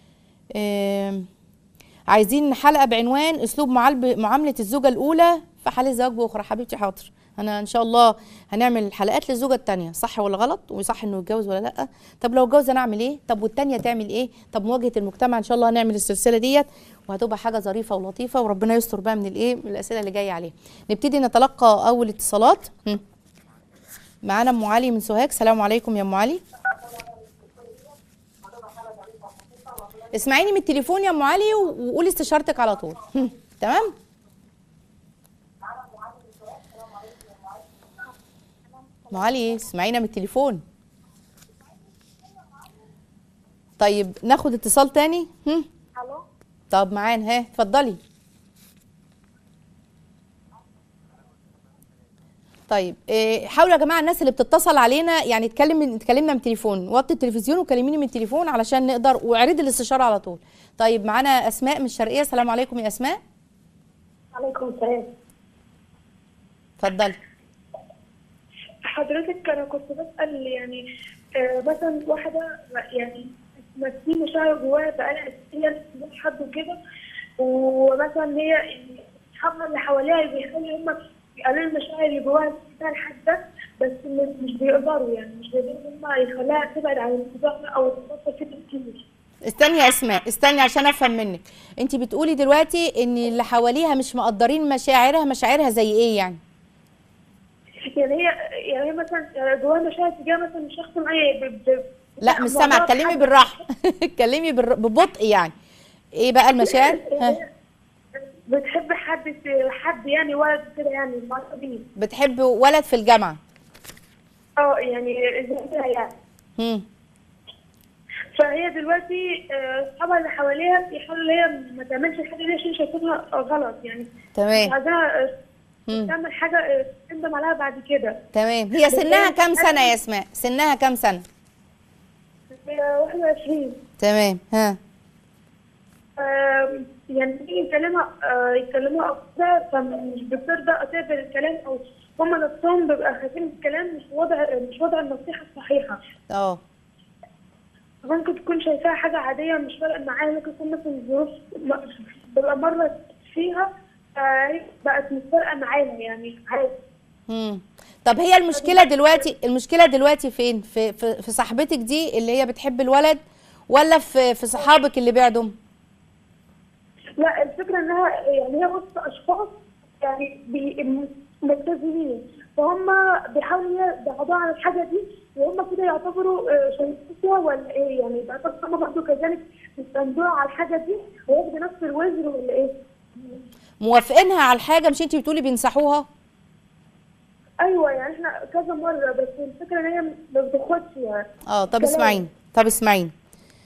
آه، عايزين حلقه بعنوان اسلوب معالب- معامله الزوجه الاولى في حال الزواج باخرى حبيبتي حاضر انا ان شاء الله هنعمل حلقات للزوجه الثانيه صح ولا غلط وصح انه يتجوز ولا لا طب لو اتجوز انا اعمل ايه طب والثانيه تعمل ايه طب مواجهه المجتمع ان شاء الله هنعمل السلسله ديت وهتبقى حاجه ظريفه ولطيفه وربنا يستر بقى من الايه من الاسئله اللي جايه عليها نبتدي نتلقى اول اتصالات هم. معانا ام علي من سوهاج السلام عليكم يا ام علي اسمعيني من التليفون يا ام علي و- وقولي استشارتك على طول هم. تمام ام علي اسمعينا من التليفون طيب ناخد اتصال تاني هم. الو طب معانا ها اتفضلي طيب إيه حاولوا يا جماعه الناس اللي بتتصل علينا يعني اتكلم من اتكلمنا من التليفون وطي التلفزيون وكلميني من التليفون علشان نقدر واعرضي الاستشاره على طول طيب معانا اسماء من الشرقيه السلام عليكم يا اسماء عليكم السلام اتفضلي حضرتك انا كنت بسال يعني آه مثلا واحده يعني في مشاعر جواها بقالها هي حد وكده ومثلا هي يعني اصحابها اللي حواليها بيحاولوا هم يقللوا المشاعر اللي جواها بتاع الحد ده بس مش- مش بيقدروا يعني مش بيقدروا هم يخليها تبعد عن الموضوع ده او تفكر فيه كتير استني يا اسماء استني عشان افهم منك انت بتقولي دلوقتي ان اللي حواليها مش مقدرين مشاعرها مشاعرها زي ايه يعني يعني هي يعني هي مثلا جواها مشاعر تجاه مثلا شخص معين ب- ب- لا مش سامعه اتكلمي حد- بالراحه اتكلمي بالر- ببطء يعني ايه بقى المشاعر ها بتحب حد حد يعني ولد كده يعني المعصبين بتحب ولد في الجامعه اه يعني زي يعني هم. فهي دلوقتي آه، اصحابها اللي حواليها بيحاولوا ان هي ما تعملش الحاجه دي عشان شايفينها غلط يعني مش تمام عايزاها آه، مم. تعمل حاجه آه، تندم عليها بعد كده تمام هي سنها كام سنه يا اسماء سنها كام سنه آه، 21 تمام ها آه، يعني تيجي يكلمها آه، يكلموها أكتر فمش بترضى تقبل الكلام او هم نفسهم بيبقى خايفين من الكلام مش وضع مش وضع النصيحه الصحيحه اه ممكن تكون شايفاها حاجة عادية مش فارقة معاها ممكن تكون مثلا ظروف م- ببقى مرة فيها فهي بقت مش فارقة معانا يعني عادي هم. طب هي المشكله دلوقتي المشكله دلوقتي فين في في, في صاحبتك دي اللي هي بتحب الولد ولا في في صحابك اللي بعدهم لا الفكرة انها يعني هي وسط اشخاص يعني بي- م- ملتزمين فهم بيحاولوا يبعدوا عن الحاجة دي وهم كده يعتبروا آه، شايفينها ولا ايه يعني بيعتبروا هم برضه كذلك بيستندوا على الحاجة دي وياخدوا نفس الوزر ولا ايه؟ موافقينها على الحاجه مش انت بتقولي بينصحوها ايوه يعني احنا كذا مرة بس الفكرة ان هي ما بتاخدش يعني اه طب كلام. اسمعيني طب اسمعيني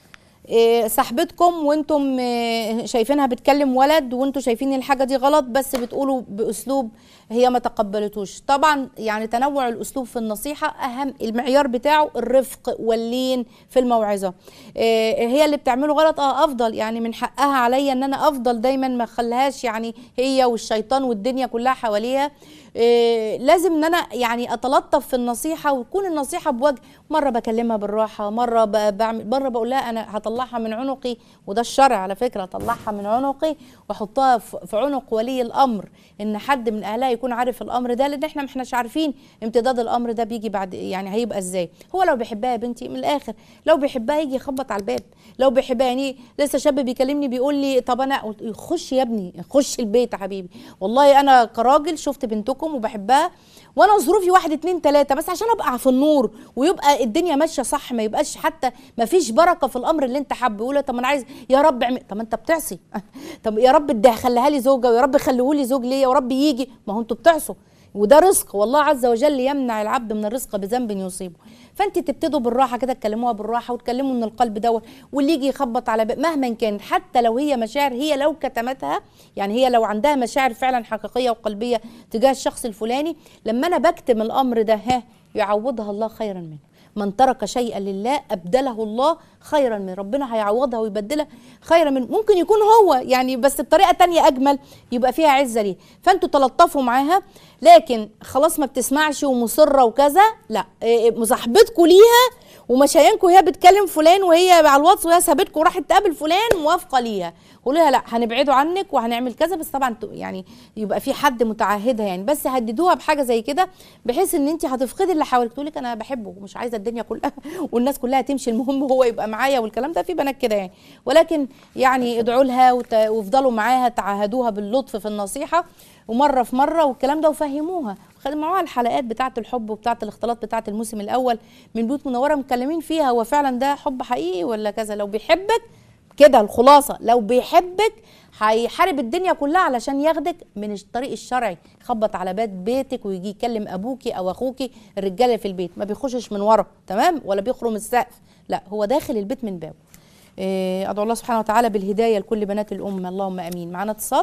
إيه، صاحبتكم وانتم إيه، شايفينها بتكلم ولد وانتم شايفين الحاجه دي غلط بس بتقولوا باسلوب هي ما تقبلتوش طبعا يعني تنوع الاسلوب في النصيحه اهم المعيار بتاعه الرفق واللين في الموعظه إيه، هي اللي بتعمله غلط اه افضل يعني من حقها عليا ان انا افضل دايما ما اخليهاش يعني هي والشيطان والدنيا كلها حواليها إيه، لازم ان انا يعني اتلطف في النصيحه وتكون النصيحه بوجه مره بكلمها بالراحه مره ب- بعمل مره بقول لها انا هطلعها من عنقي وده الشرع على فكره اطلعها من عنقي واحطها في في عنق ولي الامر ان حد من اهلها يكون عارف الامر ده لان احنا ما احناش عارفين امتداد الامر ده بيجي بعد يعني هيبقى ازاي هو لو بيحبها يا بنتي من الاخر لو بيحبها يجي يخبط على الباب لو بيحبها يعني لسه شاب بيكلمني بيقول لي طب انا قلت خش يا ابني خش البيت يا حبيبي والله انا كراجل شفت بنتكم وبحبها وانا ظروفي واحد اتنين تلاته بس عشان ابقى في النور ويبقى الدنيا ماشيه صح ما يبقاش حتى ما فيش بركه في الامر اللي انت حابه يقول طب ما انا عايز يا رب اعمل طب ما انت بتعصي طب يا رب ده خليها لي زوجه ويا رب خليه لي زوج ليا يا رب يجي ما هو انتوا بتعصوا وده رزق والله عز وجل يمنع العبد من الرزق بذنب يصيبه فانت تبتدوا بالراحه كده تكلموها بالراحه وتكلموا من القلب دوت واللي يجي يخبط على باب مهما كان حتى لو هي مشاعر هي لو كتمتها يعني هي لو عندها مشاعر فعلا حقيقيه وقلبيه تجاه الشخص الفلاني لما انا بكتم الامر ده ها يعوضها الله خيرا منه من ترك شيئا لله ابدله الله خيرا من ربنا هيعوضها ويبدلها خيرا من ممكن يكون هو يعني بس بطريقه تانية اجمل يبقى فيها عزه ليه فانتوا تلطفوا معاها لكن خلاص ما بتسمعش ومصره وكذا لا إيه، مصاحبتكم ليها ومشاينكم هي بتكلم فلان وهي على الواتس وهي سابتكم وراحت تقابل فلان موافقه ليها قولوا لها لا هنبعده عنك وهنعمل كذا بس طبعا ت- يعني يبقى في حد متعهدها يعني بس هددوها بحاجه زي كده بحيث ان انت هتفقدي اللي حواليك تقول لك انا بحبه ومش عايزه الدنيا كلها والناس كلها تمشي المهم هو يبقى معايا والكلام ده في بنات كده يعني ولكن يعني ادعوا لها وت- وافضلوا معاها تعهدوها باللطف في النصيحه ومره في مره والكلام ده وفهموها معاها الحلقات بتاعه الحب وبتاعه الاختلاط بتاعه الموسم الاول من بيوت منوره مكلمين فيها هو فعلا ده حب حقيقي ولا كذا لو بيحبك كده الخلاصه لو بيحبك هيحارب الدنيا كلها علشان ياخدك من الطريق الشرعي يخبط على باب بيتك ويجي يكلم ابوكي او اخوكي الرجاله في البيت ما بيخشش من ورا تمام ولا بيخرم السقف لا هو داخل البيت من بابه إيه، ادعو الله سبحانه وتعالى بالهدايه لكل بنات الامه اللهم امين معانا اتصال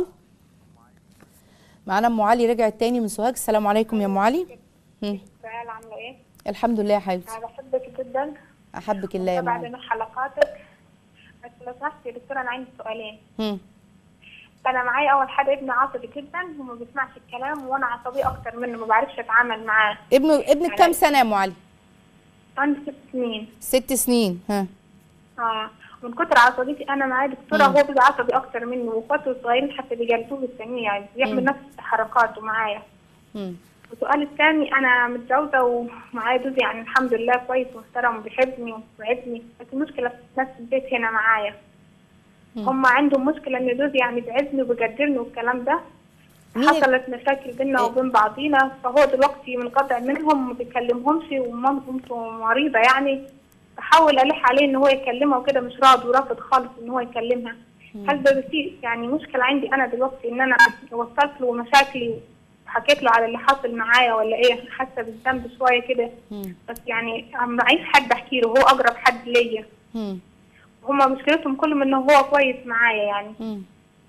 معانا ام علي رجعت تاني من سوهاج السلام عليكم يا ام علي هم. سؤال عامله ايه؟ الحمد لله يا حبيبتي انا بحبك جدا احبك الله يا ام بعد علي من حلقاتك بس لو سمحت يا دكتوره انا عندي سؤالين هم. انا معايا اول حاجه ابني عصبي جدا وما بيسمعش الكلام وانا عصبي اكتر منه ما بعرفش اتعامل معاه ابنه ابنك كام سنه يا ام علي عندي ست سنين ست سنين ها اه من كتر عصبيتي انا معاه دكتوره مم. هو بيبقى عصبي اكتر منه واخواته الصغيرين حتى بيجلسوه بالثانيه يعني بيعمل مم. نفس حركاته معايا هم. والسؤال الثاني انا متجوزه ومعايا جوزي يعني الحمد لله كويس محترم وبيحبني وبيساعدني بس المشكله في نفس البيت هنا معايا مم. هم عندهم مشكله ان جوزي يعني بيعزني وبيقدرني والكلام ده مين ال- حصلت مشاكل بينا إيه؟ وبين بعضينا فهو دلوقتي منقطع منهم ما بيكلمهمش ومامته مريضه يعني بحاول الح عليه ان هو يكلمها وكده مش راضي ورافض خالص ان هو يكلمها هل ده في يعني مشكله عندي انا دلوقتي ان انا وصلت له مشاكلي وحكيت له على اللي حاصل معايا ولا ايه حاسه بالذنب شويه كده هم. بس يعني عم معيش حد احكي له هو اقرب حد ليا هم. هما مشكلتهم كلهم انه هو كويس معايا يعني هم.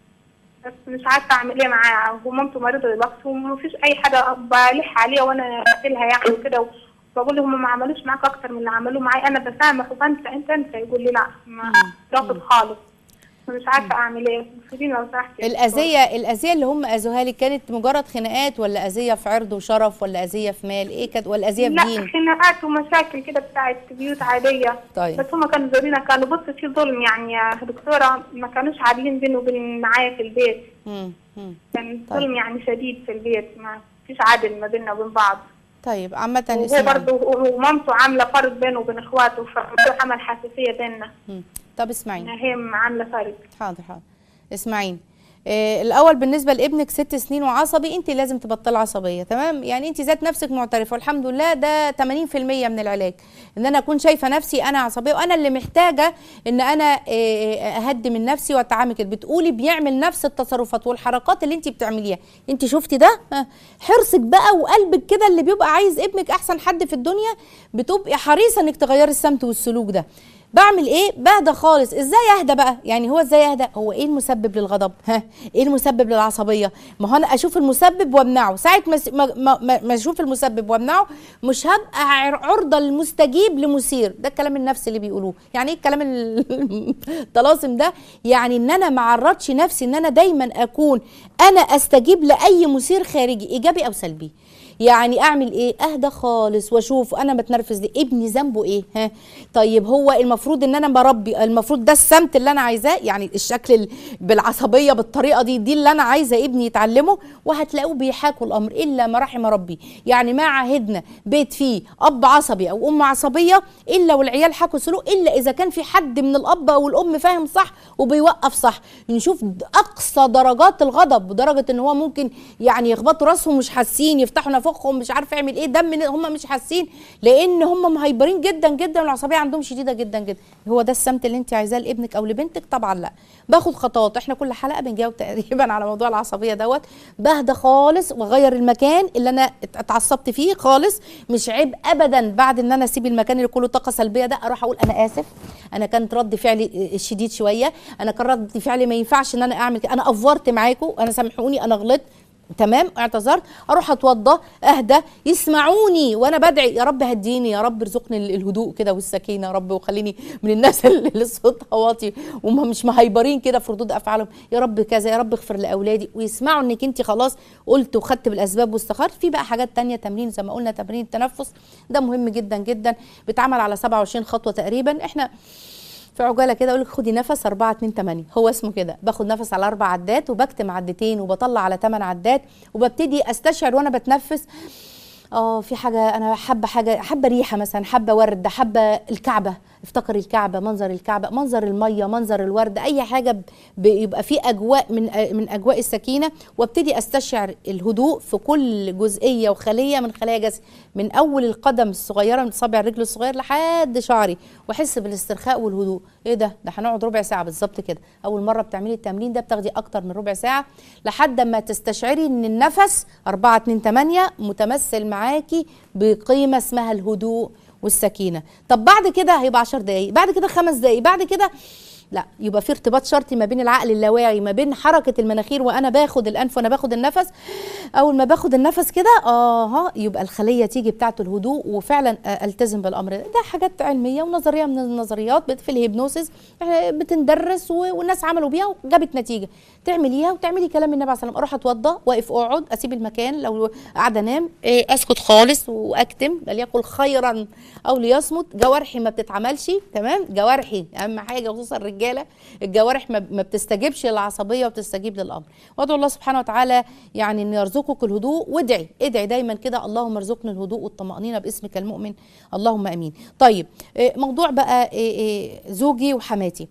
بس مش عارفه اعمل ايه معاه ومامته مريضه دلوقتي ومفيش اي حاجه بلح عليها وانا قاتلها يعني وكده بقول له هم ما عملوش معاك اكتر من اللي عملوه معايا انا بسامح وبنسى انت انت يقول لي لا ما رافض خالص مش عارفه اعمل ايه مفيدين لو سمحتي الاذيه الاذيه اللي هم اذوها لك كانت مجرد خناقات ولا اذيه في عرض وشرف ولا اذيه في مال ايه كانت ولا اذيه في لا دين خناقات ومشاكل كده بتاعت بيوت عاديه طيب. بس هم كانوا زورينا كانوا بص في ظلم يعني يا دكتوره ما كانوش عادلين بينه وبين معايا في البيت هم. هم. كان طيب. ظلم يعني شديد في البيت ما فيش عدل ما بيننا وبين بعض طيب عامه وهو اسمعي برضه ومامته عامله فرق بينه وبين اخواته فالموضوع عمل حساسيه بيننا هم. طب اسمعيني إن هي عامله فرق حاضر حاضر اسمعيني آه الاول بالنسبه لابنك ست سنين وعصبي انت لازم تبطلي عصبيه تمام يعني انت ذات نفسك معترفه والحمد لله ده 80% من العلاج ان انا اكون شايفه نفسي انا عصبيه وانا اللي محتاجه ان انا آه، اهدي من نفسي واتعامل كده بتقولي بيعمل نفس التصرفات والحركات اللي انت بتعمليها انت شفتي ده ها، حرصك بقى وقلبك كده اللي بيبقى عايز ابنك احسن حد في الدنيا بتبقي حريصه انك تغيري السمت والسلوك ده بعمل ايه بهدى خالص ازاي اهدى بقى يعني هو ازاي اهدى هو ايه المسبب للغضب ها ايه المسبب للعصبيه ما هو انا اشوف المسبب وامنعه ساعه ما س- ما, ما, ما, ما اشوف المسبب وامنعه مش هبقى عر- عرضه للمستجيب لمثير ده الكلام النفسي اللي بيقولوه يعني ايه الكلام ال- الطلاسم ده يعني ان انا ما اعرضش نفسي ان انا دايما اكون انا استجيب لاي مثير خارجي ايجابي او سلبي يعني اعمل ايه اهدى خالص واشوف انا بتنرفز ليه ابني ذنبه ايه ها طيب هو المفروض ان انا بربي المفروض ده السمت اللي انا عايزاه يعني الشكل ال- بالعصبيه بالطريقه دي دي اللي انا عايزه ابني يتعلمه وهتلاقوه بيحاكوا الامر الا ما رحم ربي يعني ما عهدنا بيت فيه اب عصبي او ام عصبيه الا والعيال حكوا سلوك الا اذا كان في حد من الاب او الام فاهم صح وبيوقف صح نشوف د- اقصى درجات الغضب لدرجه ان هو ممكن يعني يخبطوا راسهم مش حاسين يفتحوا نافوخهم مش عارف يعمل ايه دم هم مش حاسين لان هم مهيبرين جدا جدا والعصبيه عندهم شديده جدا جدا هو ده السمت اللي انت عايزاه لابنك او لبنتك طبعا لا باخد خطوات احنا كل حلقه بنجاوب تقريبا على موضوع العصبيه دوت بهدى خالص واغير المكان اللي انا ات- اتعصبت فيه خالص مش عيب ابدا بعد ان انا اسيب المكان اللي كله طاقه سلبيه ده اروح اقول انا اسف انا كانت رد فعلي شديد شويه انا كان رد فعلي ما ينفعش ان انا اعمل كده انا افورت معاكم انا سامحوني انا غلطت تمام اعتذرت اروح اتوضى اهدى يسمعوني وانا بدعي يا رب هديني يا رب ارزقني ال- الهدوء كده والسكينه يا رب وخليني من الناس اللي اللي صوتها واطي وهم مش مهيبرين كده في ردود افعالهم يا رب كذا يا رب اغفر لاولادي ويسمعوا انك انت خلاص قلت وخدت بالاسباب واستخرت في بقى حاجات تانية تمرين زي ما قلنا تمرين التنفس ده مهم جدا جدا بيتعمل على 27 خطوه تقريبا احنا في عجاله كده اقول لك خدي نفس 4 2 8 هو اسمه كده باخد نفس على اربع عدات وبكتم عدتين وبطلع على 8 عدات وببتدي استشعر وانا بتنفس اه في حاجه انا حابه حاجه حابه ريحه مثلا حابه ورد حابه الكعبه افتكر الكعبه منظر الكعبه منظر الميه منظر الورد اي حاجه ب- بيبقى في اجواء من من اجواء السكينه وابتدي استشعر الهدوء في كل جزئيه وخليه من خلايا جسمي من اول القدم الصغيره من صابع الرجل الصغير لحد شعري واحس بالاسترخاء والهدوء ايه ده ده هنقعد ربع ساعه بالظبط كده اول مره بتعملي التمرين ده بتاخدي اكتر من ربع ساعه لحد ما تستشعري ان النفس 4 2 8 متمثل معاكي بقيمه اسمها الهدوء والسكينه طب بعد كده هيبقى 10 دقائق بعد كده خمس دقائق بعد كده لا يبقى في ارتباط شرطي ما بين العقل اللاواعي ما بين حركه المناخير وانا باخد الانف وانا باخد النفس اول ما باخد النفس كده اه ها يبقى الخليه تيجي بتاعه الهدوء وفعلا آه، التزم بالامر ده ده حاجات علميه ونظريه من النظريات بت- في الهيبنوسيس آه، بتندرس و- والناس عملوا بيها وجابت نتيجه تعمليها وتعملي كلام النبي عليه الصلاه والسلام اروح اتوضى واقف اقعد اسيب المكان لو قاعده انام آه، اسكت خالص واكتم ليقل خيرا او ليصمت جوارحي ما بتتعملش تمام جوارحي اهم حاجه خصوصا الرجاله الجوارح ما ما بتستجيبش للعصبيه وبتستجيب للامر وادعو الله سبحانه وتعالى يعني ان يرزقك الهدوء وادعي ادعي دايما كده اللهم ارزقني الهدوء والطمانينه باسمك المؤمن اللهم امين طيب آه، موضوع بقى آه، آه، زوجي وحماتي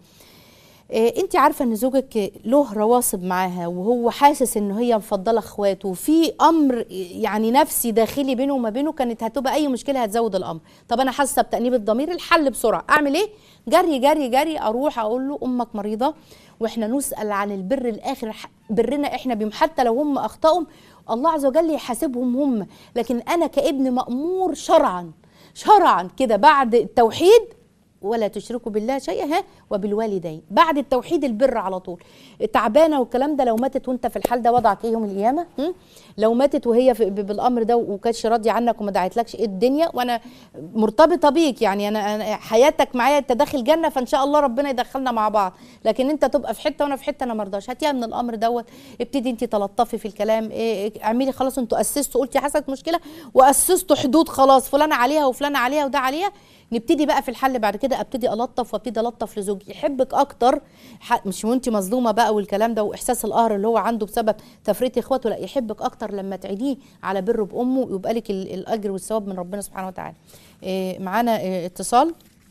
انت عارفه ان زوجك له رواسب معاها وهو حاسس ان هي مفضله اخواته وفي امر يعني نفسي داخلي بينه وما بينه كانت هتبقى اي مشكله هتزود الامر طب انا حاسه بتانيب الضمير الحل بسرعه اعمل ايه جري جري جري اروح اقول له امك مريضه واحنا نسال عن البر الاخر ح- برنا احنا بهم حتى لو هم اخطاهم الله عز وجل يحاسبهم هم لكن انا كابن مامور شرعا شرعا كده بعد التوحيد ولا تشركوا بالله شيئا ها وبالوالدين بعد التوحيد البر على طول تعبانه والكلام ده لو ماتت وانت في الحال ده وضعك ايه يوم القيامه هم؟ لو ماتت وهي في ب- بالامر ده وكانتش راضيه عنك وما دعتلكش ايه الدنيا وانا مرتبطه بيك يعني انا أنا حياتك معايا انت داخل جنه فان شاء الله ربنا يدخلنا مع بعض لكن انت تبقى في حته وانا في حته انا مرضاش هاتيها من الامر دوت ابتدي انت تلطفي في الكلام إيه إيه، اعملي خلاص انتوا اسستوا قلتي حصلت مشكله واسستوا حدود خلاص فلانه عليها وفلانه عليها وده عليها نبتدي بقى في الحل بعد كده ابتدي الطف وابتدي الطف لزوجي يحبك اكتر ح- مش وانت مظلومه بقى والكلام ده واحساس القهر اللي هو عنده بسبب تفريط اخواته لا يحبك اكتر لما تعينيه على بره بامه يبقى لك ال- الاجر والثواب من ربنا سبحانه وتعالى إيه معانا إيه اتصال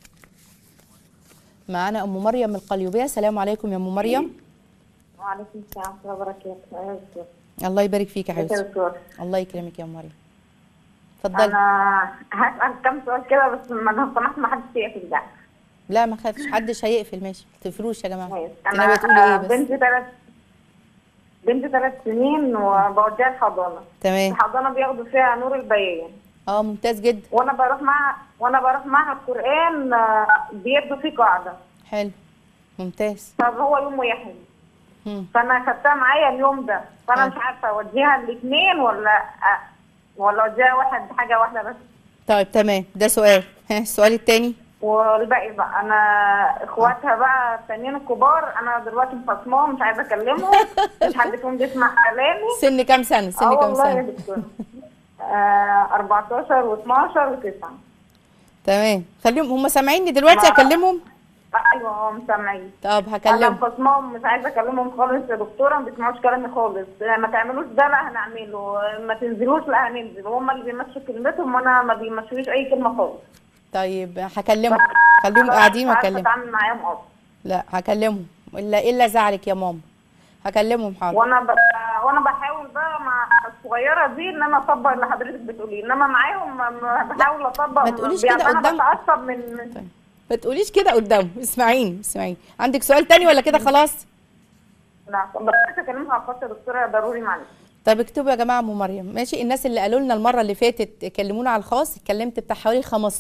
معانا ام مريم من القليوبيه السلام عليكم يا ام مريم وعليكم السلام ورحمة الله وبركاته يا دكتور الله يبارك فيك يا ازيك يا حبيبتي دكتور الله يكرمك يا ام مريم اتفضلي أنا هسأل كم سؤال كده بس ما لو سمحت ما حدش يقفل ده لا ما خافش محدش هيقفل ماشي ما تقفلوش يا جماعه ماشي. انت ناويه تقولي ايه آه، بس بنتي ثلاث بنتي ثلاث سنين وبوديها الحضانة تمام الحضانة بياخدوا فيها نور البيان اه ممتاز جدا وانا بروح مع وانا بروح معها القران آه، بيدوا فيه قاعده حلو ممتاز طب هو يوم واحد مم. فانا خدتها معايا اليوم ده فانا حلو. مش عارفه اوديها الاثنين ولا آه، ولا اوديها واحد حاجه واحده بس طيب تمام ده سؤال ها السؤال التاني والباقي بقى انا اخواتها بقى التانيين الكبار انا دلوقتي مخصماهم مش عايزه اكلمهم مش حد فيهم بيسمع كلامي سن كام سنه سن اه كام والله يا سنه دكتور آه 14 و12 و9 تمام خليهم هم سامعيني دلوقتي ما- اكلمهم ايوه اه مسامعين طب انا هكلمهم مخصماهم مش عايزه اكلمهم خالص يا دكتوره ما بيسمعوش كلامي خالص ما تعملوش ده لا هنعمله ما تنزلوش لا هننزل هم اللي بيمشوا كلمتهم وانا ما بيمشوش اي كلمه خالص طيب هكلمهم خليهم قاعدين مش عارفة واكلمهم اتعامل معاهم اصلا لا هكلمهم الا الا زعلك يا ماما هكلمهم حاضر وانا ب... وانا بحاول بقى مع الصغيره دي ان انا اطبق اللي حضرتك بتقوليه انما معاهم ما- ما بحاول اطبق ما تقوليش كده يعني قدام- انا بتعصب من من طيب. ما تقوليش كده قدامه اسمعيني اسمعيني عندك سؤال تاني ولا كده خلاص لا بس اكلمها على الخاص يا دكتوره ضروري معلش طيب اكتبوا يا جماعه ام مريم ماشي الناس اللي قالوا لنا المره اللي فاتت كلمونا على الخاص اتكلمت بتاع حوالي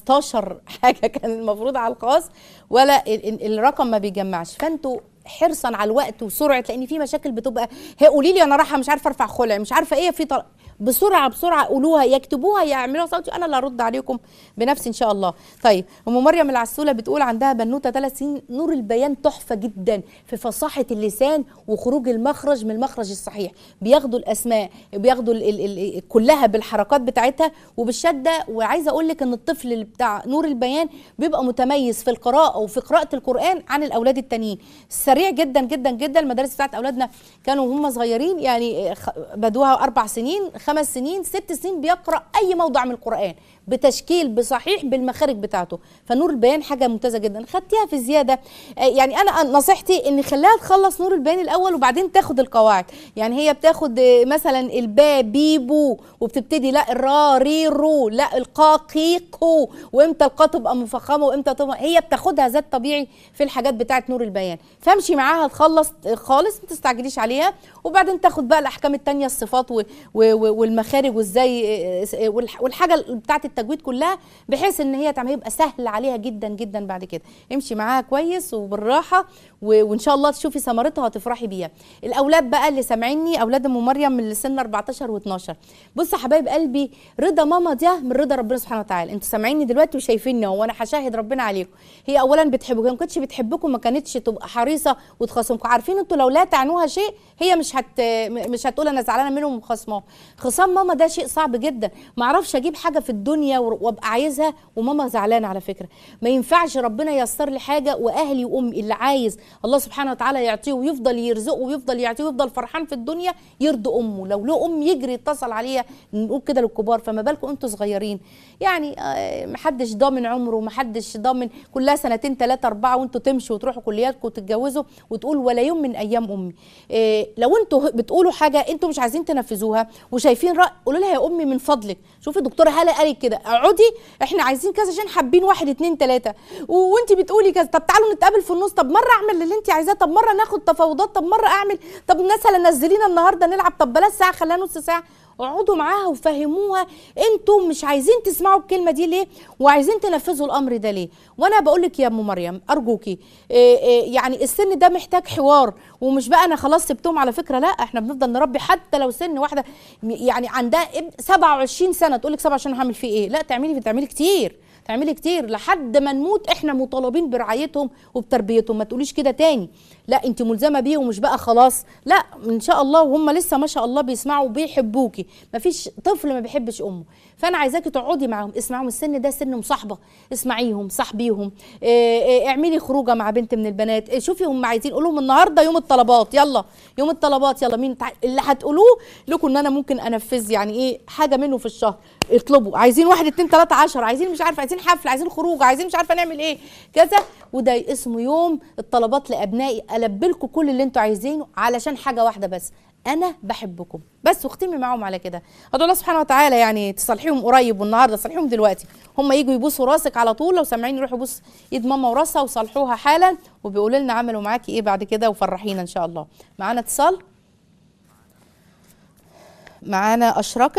15 حاجه كان المفروض على الخاص ولا ال- ال- الرقم ما بيجمعش فانتوا حرصا على الوقت وسرعه لان في مشاكل بتبقى هي قولي لي انا رايحه مش عارفه ارفع خلع مش عارفه ايه في طل... بسرعه بسرعه قولوها يكتبوها يعملوها صوتي انا اللي هرد عليكم بنفسي ان شاء الله طيب ام مريم العسوله بتقول عندها بنوته ثلاث سنين نور البيان تحفه جدا في فصاحه اللسان وخروج المخرج من المخرج الصحيح بياخدوا الاسماء بياخدوا ال ال ال كلها بالحركات بتاعتها وبالشده وعايزه اقول لك ان الطفل اللي بتاع نور البيان بيبقى متميز في القراءه وفي قراءه القران عن الاولاد التانيين سريع جدا جدا جدا المدارس بتاعت اولادنا كانوا هم صغيرين يعني خ- بدوها اربع سنين خمس سنين ست سنين بيقرا اي موضع من القران بتشكيل بصحيح بالمخارج بتاعته فنور البيان حاجه ممتازه جدا خدتيها في زياده آه، يعني انا نصيحتي ان خليها تخلص نور البيان الاول وبعدين تاخد القواعد يعني هي بتاخد آه، مثلا البا بيبو وبتبتدي لا الرا ري رو لا القا قي قو وامتى القا تبقى مفخمه وامتى تبقى هي بتاخدها ذات طبيعي في الحاجات بتاعه نور البيان فامشي معاها تخلص خالص ما تستعجليش عليها وبعدين تاخد بقى الاحكام التانية الصفات و و و والمخارج وازاي آه، آه، والح- والحاجه بتاعه التجويد كلها بحيث ان هي تعمل يبقى سهل عليها جدا جدا بعد كده امشي معاها كويس وبالراحه و- وان شاء الله تشوفي ثمرتها هتفرحي بيها الاولاد بقى اللي سامعيني اولاد ام مريم من سن 14 و12 بص يا حبايب قلبي رضا ماما ده من رضا ربنا سبحانه وتعالى انتوا سامعيني دلوقتي وشايفيني اهو وانا هشاهد ربنا عليكم هي اولا بتحبكم ما كانتش بتحبكم ما كانتش تبقى حريصه وتخاصمكم عارفين انتوا لو لا تعنوها شيء هي مش هت م- مش هتقول انا زعلانه منهم ومخاصماهم خصام ماما ده شيء صعب جدا ما اعرفش اجيب حاجه في الدنيا ور- وابقى عايزها وماما زعلانه على فكره ما ينفعش ربنا ييسر لي حاجه واهلي وامي اللي عايز الله سبحانه وتعالى يعطيه ويفضل يرزقه ويفضل يعطيه ويفضل فرحان في الدنيا يرضي امه لو له ام يجري يتصل عليها نقول كده للكبار فما بالكم انتوا صغيرين يعني آه، محدش ضامن عمره محدش ضامن كلها سنتين ثلاثه اربعه وانتوا تمشوا وتروحوا كلياتكم وتتجوزوا وتقول ولا يوم من ايام امي إيه لو انتوا بتقولوا حاجه انتوا مش عايزين تنفذوها وشايفين راي قولوا لها يا امي من فضلك شوفي دكتوره هاله قالت كده اقعدي احنا عايزين كذا عشان حابين واحد اتنين تلاته وانت بتقولي كذا طب تعالوا نتقابل في النص طب مره اعمل اللي انت عايزاه طب مره ناخد تفاوضات طب مره اعمل طب مثلا نزلينا النهارده نلعب طب بلاش ساعه خليها نص ساعه اقعدوا معاها وفهموها انتوا مش عايزين تسمعوا الكلمه دي ليه وعايزين تنفذوا الامر ده ليه وانا بقول لك يا ام مريم ارجوكي إيه إيه يعني السن ده محتاج حوار ومش بقى انا خلاص سبتهم على فكره لا احنا بنفضل نربي حتى لو سن واحده م- يعني عندها ابن 27 سنه تقول لك 27 هعمل فيه ايه لا تعملي تعملي كتير تعملي كتير لحد ما نموت احنا مطالبين برعايتهم وبتربيتهم ما تقوليش كده تاني لا انت ملزمه بيهم مش بقى خلاص لا ان شاء الله وهم لسه ما شاء الله بيسمعوا وبيحبوكي ما فيش طفل ما بيحبش امه فانا عايزاكي تقعدي معاهم اسمعهم السن ده سن مصاحبه اسمعيهم صاحبيهم إيه إيه اعملي خروجه مع بنت من البنات إيه شوفي هم عايزين قولوا لهم النهارده يوم الطلبات يلا يوم الطلبات يلا مين تع... اللي هتقولوه لكم ان انا ممكن انفذ يعني ايه حاجه منه في الشهر اطلبوا عايزين واحد اتنين تلاته عشر عايزين مش عارفه عايزين حفله عايزين خروج عايزين مش عارفه نعمل ايه كذا وده اسمه يوم الطلبات لابنائي البلكم كل اللي انتوا عايزينه علشان حاجه واحده بس انا بحبكم بس واختمي معاهم على كده ادعو الله سبحانه وتعالى يعني تصلحيهم قريب والنهارده تصلحيهم دلوقتي هم يجوا يبوسوا راسك على طول لو سامعين يروحوا يبوس ايد ماما وراسها وصلحوها حالا وبيقولوا لنا عملوا معاكي ايه بعد كده وفرحينا ان شاء الله معانا اتصال معانا اشرقت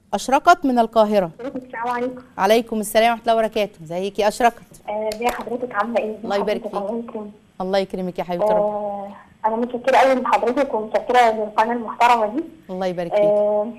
اشرقت من القاهره السلام عليكم عليكم السلام ورحمه الله وبركاته ازيك يا اشرقت آه، ازي حضرتك عامله ايه؟ الله يبارك حضرتك فيك. الله يكرمك. الله يكرمك يا حبيبه ربي آه، انا متشكره قوي لحضرتك ومتشكره للقناه المحترمه دي الله يبارك فيك آه،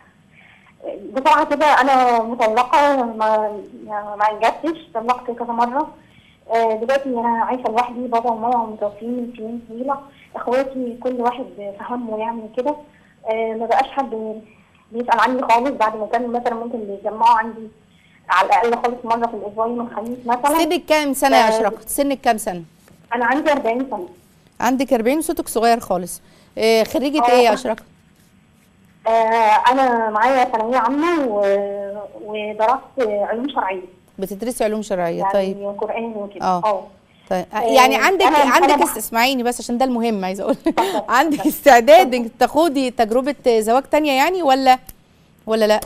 بصراحه كده انا مطلقه ما ما انجبتش طلقت كذا مره آه، دلوقتي انا عايشه لوحدي بابا وماما متوفيين من سنين طويله اخواتي كل واحد في همه يعني كده آه، ما بقاش حد بيسال عني خالص بعد ما كانوا مثلا ممكن بيجمعوا عندي على الاقل خالص مره في الاسبوع يوم الخميس مثلا سنك كام سنه يا آه، اشرقت سنك كام سنه انا عندي 40 سنه عندك 40 صوتك صغير خالص آه، خريجه آه. ايه يا اشرقت آه انا معايا ثانويه عامه و- ودرست علوم شرعيه بتدرسي علوم شرعيه يعني طيب قران وكده آه. اه طيب آه، يعني عندك أنا- أنا عندك بح- اسمعيني بس عشان ده المهم عايزه اقول عندك استعداد انك تاخدي تجربه زواج تانية يعني ولا ولا لا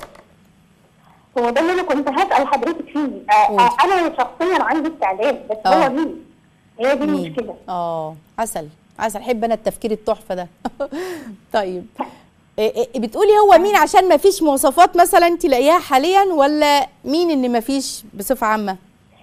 هو ده اللي انا كنت هسال حضرتك فيه آه قولي. آه انا شخصيا عندي استعداد بس آه. هو مين؟ هي دي مين؟ المشكله اه عسل عسل حب انا التفكير التحفه ده طيب إيه إيه بتقولي هو مين عشان ما فيش مواصفات مثلا انت لاقيها حاليا ولا مين ان ما فيش بصفه عامه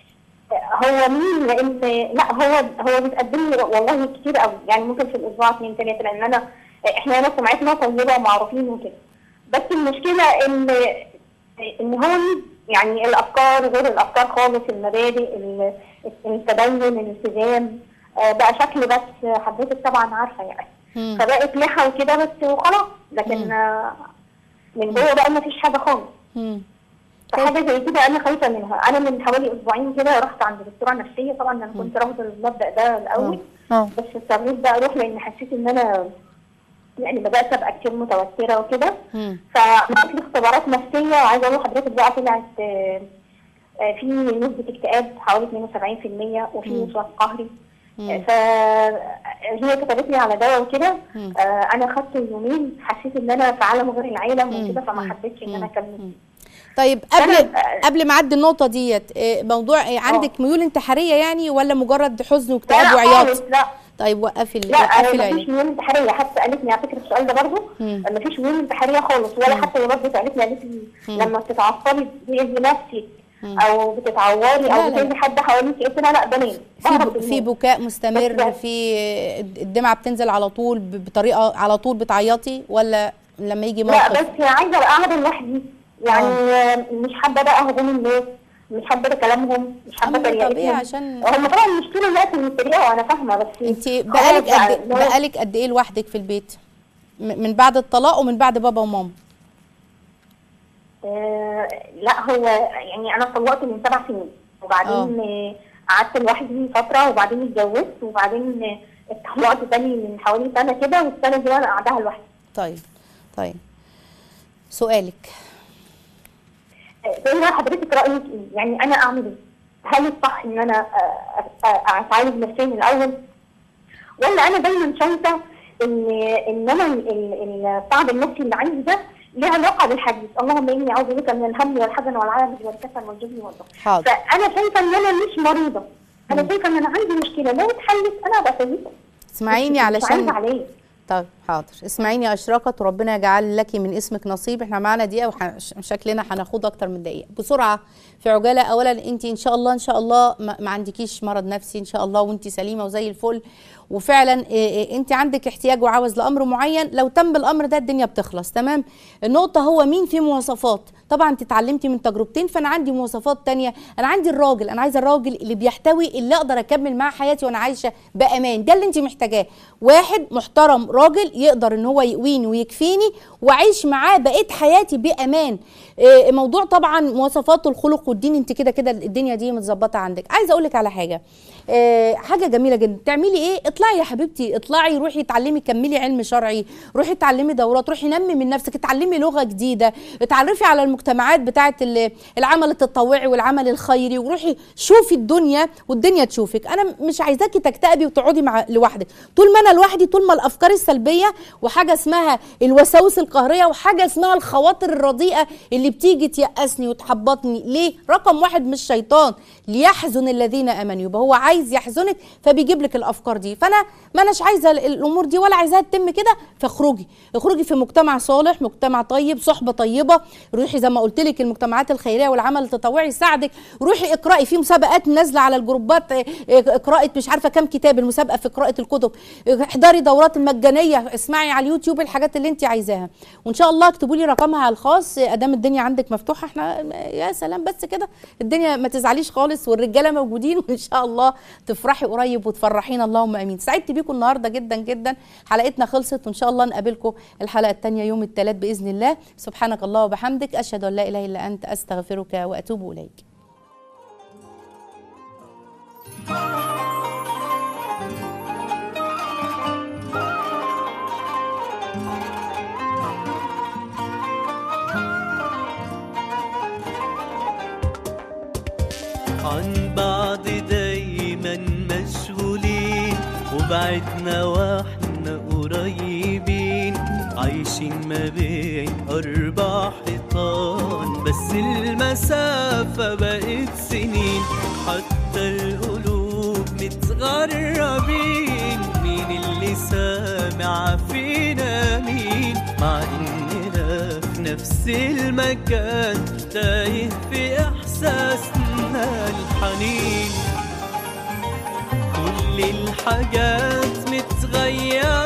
هو مين لان لا هو هو بيتقدم لي والله كتير قوي يعني ممكن في الاسبوع اثنين ثلاثه لان انا احنا هنا سمعتنا طيبه ومعروفين وكده بس المشكله ان ان هو مين يعني الافكار غير الافكار خالص المبادئ ال- التدين الالتزام آه، بقى شكل بس حضرتك طبعا عارفه يعني مم. فبقت لحى وكده بس وخلاص لكن آه، من جوه بقى ما فيش حاجه خالص مم. فحاجه زي كده انا خايفه منها انا من حوالي اسبوعين كده رحت عند دكتوره نفسيه طبعا انا كنت رافضه المبدا ده الاول اه بس اضطريت بقى اروح لان حسيت ان انا يعني بدات ابقى كتير متوتره وكده مم. فعملت لي اختبارات نفسيه وعايزه اقول لحضرتك بقى طلعت آه، آه، في نسبه اكتئاب حوالي 72% وفي وسواس قهري مم. فهي كتبت لي على دواء وكده مم. آه، انا خدت يومين حسيت ان انا في عالم غير العالم مم. وكده مم. فما حبيتش ان انا اكمل مم. طيب قبل أنا- قبل ما اعدي النقطه ديت إيه، موضوع إيه، عندك ميول انتحاريه يعني ولا مجرد حزن واكتئاب لا وعياط خالص، لا طيب وقفي ال- لا وقفي انا العين مفيش ميول انتحاريه حتى قالت لي على فكره السؤال ده برضه مم. مفيش ميول انتحاريه خالص ولا حتى هي برضه قالت لي قالت لي لما بتتعصبي بتأذي نفسك او بتتعوري لا، او لا. بتأذي حد حواليك قلت لها لا ده نام في بهرب ب- في بالنوم. بكاء مستمر بس- في الدمعه بتنزل على طول ب- بطريقه على طول بتعيطي ولا لما يجي لا موقف بس عايزه ابقى قاعده لوحدي يعني مش حابه بقى هجوم الناس مش حابه كلامهم مش حابه أما ده طبيعي تريقتهم عشان- هم طبعا مش طول الوقت بيتريقوا وانا فاهمه بس انت خلاص بقالك بقى، قد اللي هو- بقالك قد ايه لوحدك في البيت م- من بعد الطلاق ومن بعد بابا وماما آه، لا هو يعني انا اتطلقت من سبع سنين وبعدين آه، قعدت لوحدي فتره وبعدين اتجوزت وبعدين آه، اتطلقت تاني من حوالي سنه كده والسنه دي انا قاعدها لوحدي طيب طيب سؤالك آه، زي ما حضرتك رايك ايه؟ يعني انا اعمل ايه؟ هل الصح ان انا آه، آه، آه، اتعالج نفسيا الاول؟ ولا انا دايما شايفه ان ان انا ال- ال- التعب النفسي اللي عندي ده ليه علاقه بالحديث اللهم اني اعوذ بك من الهم والحزن والعجز والكسل والجبن والضغط حاضر فانا شايفه ان انا مش مريضه انا شايفه ان انا عندي مشكله لو اتحلت انا ابقى كويسه اسمعيني مش عايزة علشان عليه طيب حاضر اسمعيني يا اشراقت وربنا يجعل لك من اسمك نصيب احنا معانا دقيقه وشكلنا هناخد اكتر من دقيقه بسرعه في عجاله اولا انت ان شاء الله ان شاء الله ما, ما عندكيش مرض نفسي ان شاء الله وانت سليمه وزي الفل وفعلا إيه إيه انت عندك احتياج وعاوز لامر معين لو تم الامر ده الدنيا بتخلص تمام النقطه هو مين في مواصفات طبعا انت اتعلمتي من تجربتين فانا عندي مواصفات تانية انا عندي الراجل انا عايزه الراجل اللي بيحتوي اللي اقدر اكمل معاه حياتي وانا عايشه بامان ده اللي انت محتاجاه واحد محترم راجل يقدر ان هو يقويني ويكفيني واعيش معاه بقيه حياتي بامان إيه، موضوع طبعا مواصفات الخلق والدين انت كده كده الدنيا دي متظبطه عندك عايزه اقول لك على حاجه إيه، حاجه جميله جدا تعملي ايه اطلعي يا حبيبتي اطلعي روحي اتعلمي كملي علم شرعي روحي اتعلمي دورات روحي نمي من نفسك اتعلمي لغه جديده اتعرفي على المجتمعات بتاعه ال- العمل التطوعي والعمل الخيري وروحي شوفي الدنيا والدنيا تشوفك انا مش عايزاكي تكتئبي وتقعدي مع لوحدك طول ما انا لوحدي طول ما الافكار السلبيه وحاجه اسمها الوساوس القهريه وحاجه اسمها الخواطر الرديئه اللي بتيجي تيأسني وتحبطني ليه رقم واحد مش شيطان ليحزن الذين امنوا يبقى هو عايز عايز يحزنك فبيجيب لك الافكار دي فانا ما اناش عايزه ال- الامور دي ولا عايزاها تتم كده فاخرجي اخرجي في مجتمع صالح مجتمع طيب صحبه طيبه روحي زي ما قلت لك المجتمعات الخيريه والعمل التطوعي يساعدك روحي اقراي في مسابقات نازله على الجروبات اه، اه، قراءه مش عارفه كام كتاب المسابقه في قراءه الكتب اه، احضري دورات المجانيه اسمعي على اليوتيوب الحاجات اللي انت عايزاها وان شاء الله اكتبوا لي رقمها على الخاص اه، ادام الدنيا عندك مفتوحه احنا يا سلام بس كده الدنيا ما تزعليش خالص والرجاله موجودين وان شاء الله تفرحي قريب وتفرحينا اللهم امين سعدت بيكم النهارده جدا جدا حلقتنا خلصت وان شاء الله نقابلكم الحلقه الثانيه يوم الثلاث باذن الله سبحانك الله وبحمدك اشهد ان لا اله الا انت استغفرك واتوب اليك عن بعض دايما مشغولين وبعدنا واحنا قريبين عايشين ما بين أربع حيطان بس المسافة بقت سنين حتى القلوب متغربين مين اللي سامع فينا مين مع إننا في نفس المكان تايه في إحساسنا الحنين كل الحاجات متغيرة